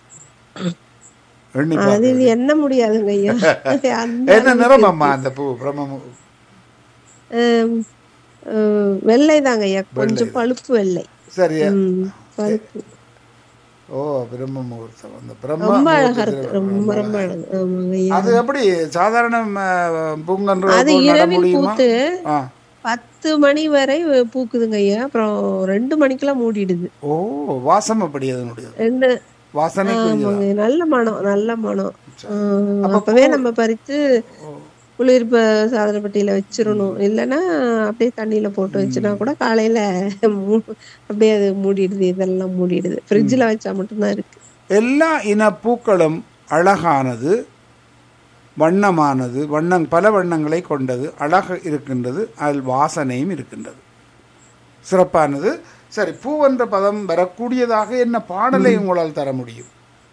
எண்ணி அது பார்க்க இது எண்ண முடியாதுங்க ஐயா அந்த என்ன நிறம் அம்மா அந்த பூ பிரம்ம ஆம், ஆம், வெள்ளை தாங்க ஐயா கொஞ்சம் பழுப்பு வெள்ளை சரியா ம், பழுப்பு ஓ பிரம்ம முகூர்த்தம் அந்த பிரம்ம ரொம்ப அழகா முகூர்த்தத்தில் இருக்கு ரொம்ப ரொம்ப அழகு ஆமாங்க ஐயா அது எப்படி சாதாரண பூங்கன்று அது போல் நட இரவில் முடியுமா பூத்து ஆ பத்து மணி வரை பூக்குதுங்க ஐயா அப்புறம் ரெண்டு மணிக்கெல்லாம் மூடிடுது ஓ வாசம் அப்படி அதனுடைய ரெண்டு வாசனைக்கு ஆமாங்க நல்ல மனம் நல்ல மனம் ஆ, அப்பவே நம்ம பறித்து குளிர்ப சாதன பெட்டியில வச்சிரணும் இல்லைன்னா அப்படியே தண்ணியில போட்டு வச்சுனா கூட காலையில மூ- அப்படியே அது மூடிடுது இதெல்லாம் மூடிடுது ஃப்ரிட்ஜ்ல வச்சா மட்டும்தான் இருக்கு எல்லா இன பூக்களும் அழகானது வண்ணமானது வண்ணங் பல வண்ணங்களை கொண்டது அழகு இருக்கின்றது அதில் வாசனையும் இருக்கின்றது சிறப்பானது சரி பூ என்ற பதம் வரக்கூடியதாக என்ன பாடலை உங்களால் தர முடியும்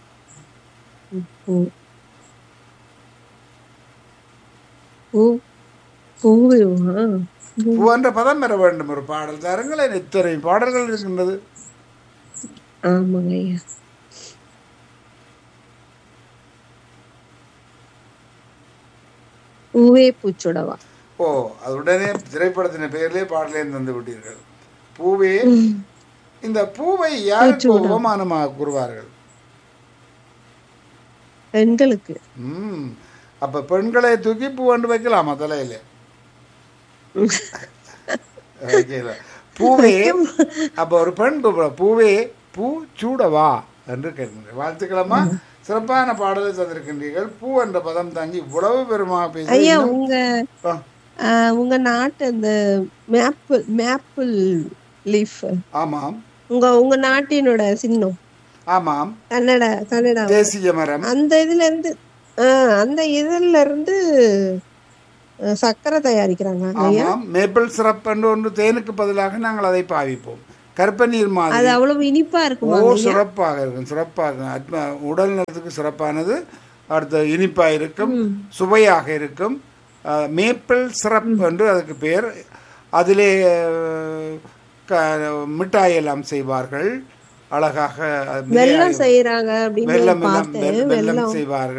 பூ பூ பூவா பூ என்ற பதம் பெற வேண்டும் ஒரு பாடல் தாருங்களேன் இத்தனை பாடல்கள் இருக்கின்றது ஆமாங்க ஐயா பூவே பூச்சுடவா ஓ அது உடனே திரைப்படத்தின் பெயரிலே பாடலையும் தந்து விட்டீர்கள் பூவே இந்த பூவை யாருக்கு உபமானமாக கூறுவார்கள் பெண்களுக்கு ம் அப்ப பெண்களை தூக்கி பூ கொண்டு வைக்கலாமா தலையில வைக்கலாம். பூவே அப்ப ஒரு பெண் கூப்பிட பூவே பூ சூடவா என்று கேட்கின்றேன் வாழ்த்துக்கலாமா சிறப்பான பாடலை தந்திருக்கின்றீர்கள் பூ என்ற பதம் தாங்கி இவ்வளவு பெருமாக பேசி ஐயா உங்க ஆ, ஆஹ், உங்க நாட்டு அந்த மேப்பிள் மேப்பிள் லீஃப் ஆமாம் உங்க உங்க நாட்டினோட சின்னம் ஆமாம் கன்னடா கன்னடா தேசிய மரம் அந்த இதுல இருந்து ஆஹ், அந்த இதுல இருந்து அஹ், சர்க்கரை தயாரிக்கிறாங்க ஐயா ஆமாம் மேப்பிள் சிரப் என்று ஒன்று தேனுக்கு பதிலாக நாங்கள் அதை பாவிப்போம் கற்பநீர் அது மாதிரி அவ்வளவு இனிப்பா இருக்குமா ஓ சிறப்பாக இருக்கும் சிறப்பாக இருக்கும் ஆத்மா உடல் நலத்துக்கு சிறப்பானது அடுத்து இனிப்பாக இருக்கும் சுவையாக இருக்கும் அஹ், மேப்பிள் சிரப் என்று அதுக்கு பேர் அதிலே அஹ், க- மிட்டாய் எல்லாம் செய்வார்கள் அழகாக வெள்ளம் செய்யறாங்க அப்படின்னு வெள்ளம் எல்லாம் பார்த்தேன் வெள்ளம் வெள்ளம் செய்வார்கள்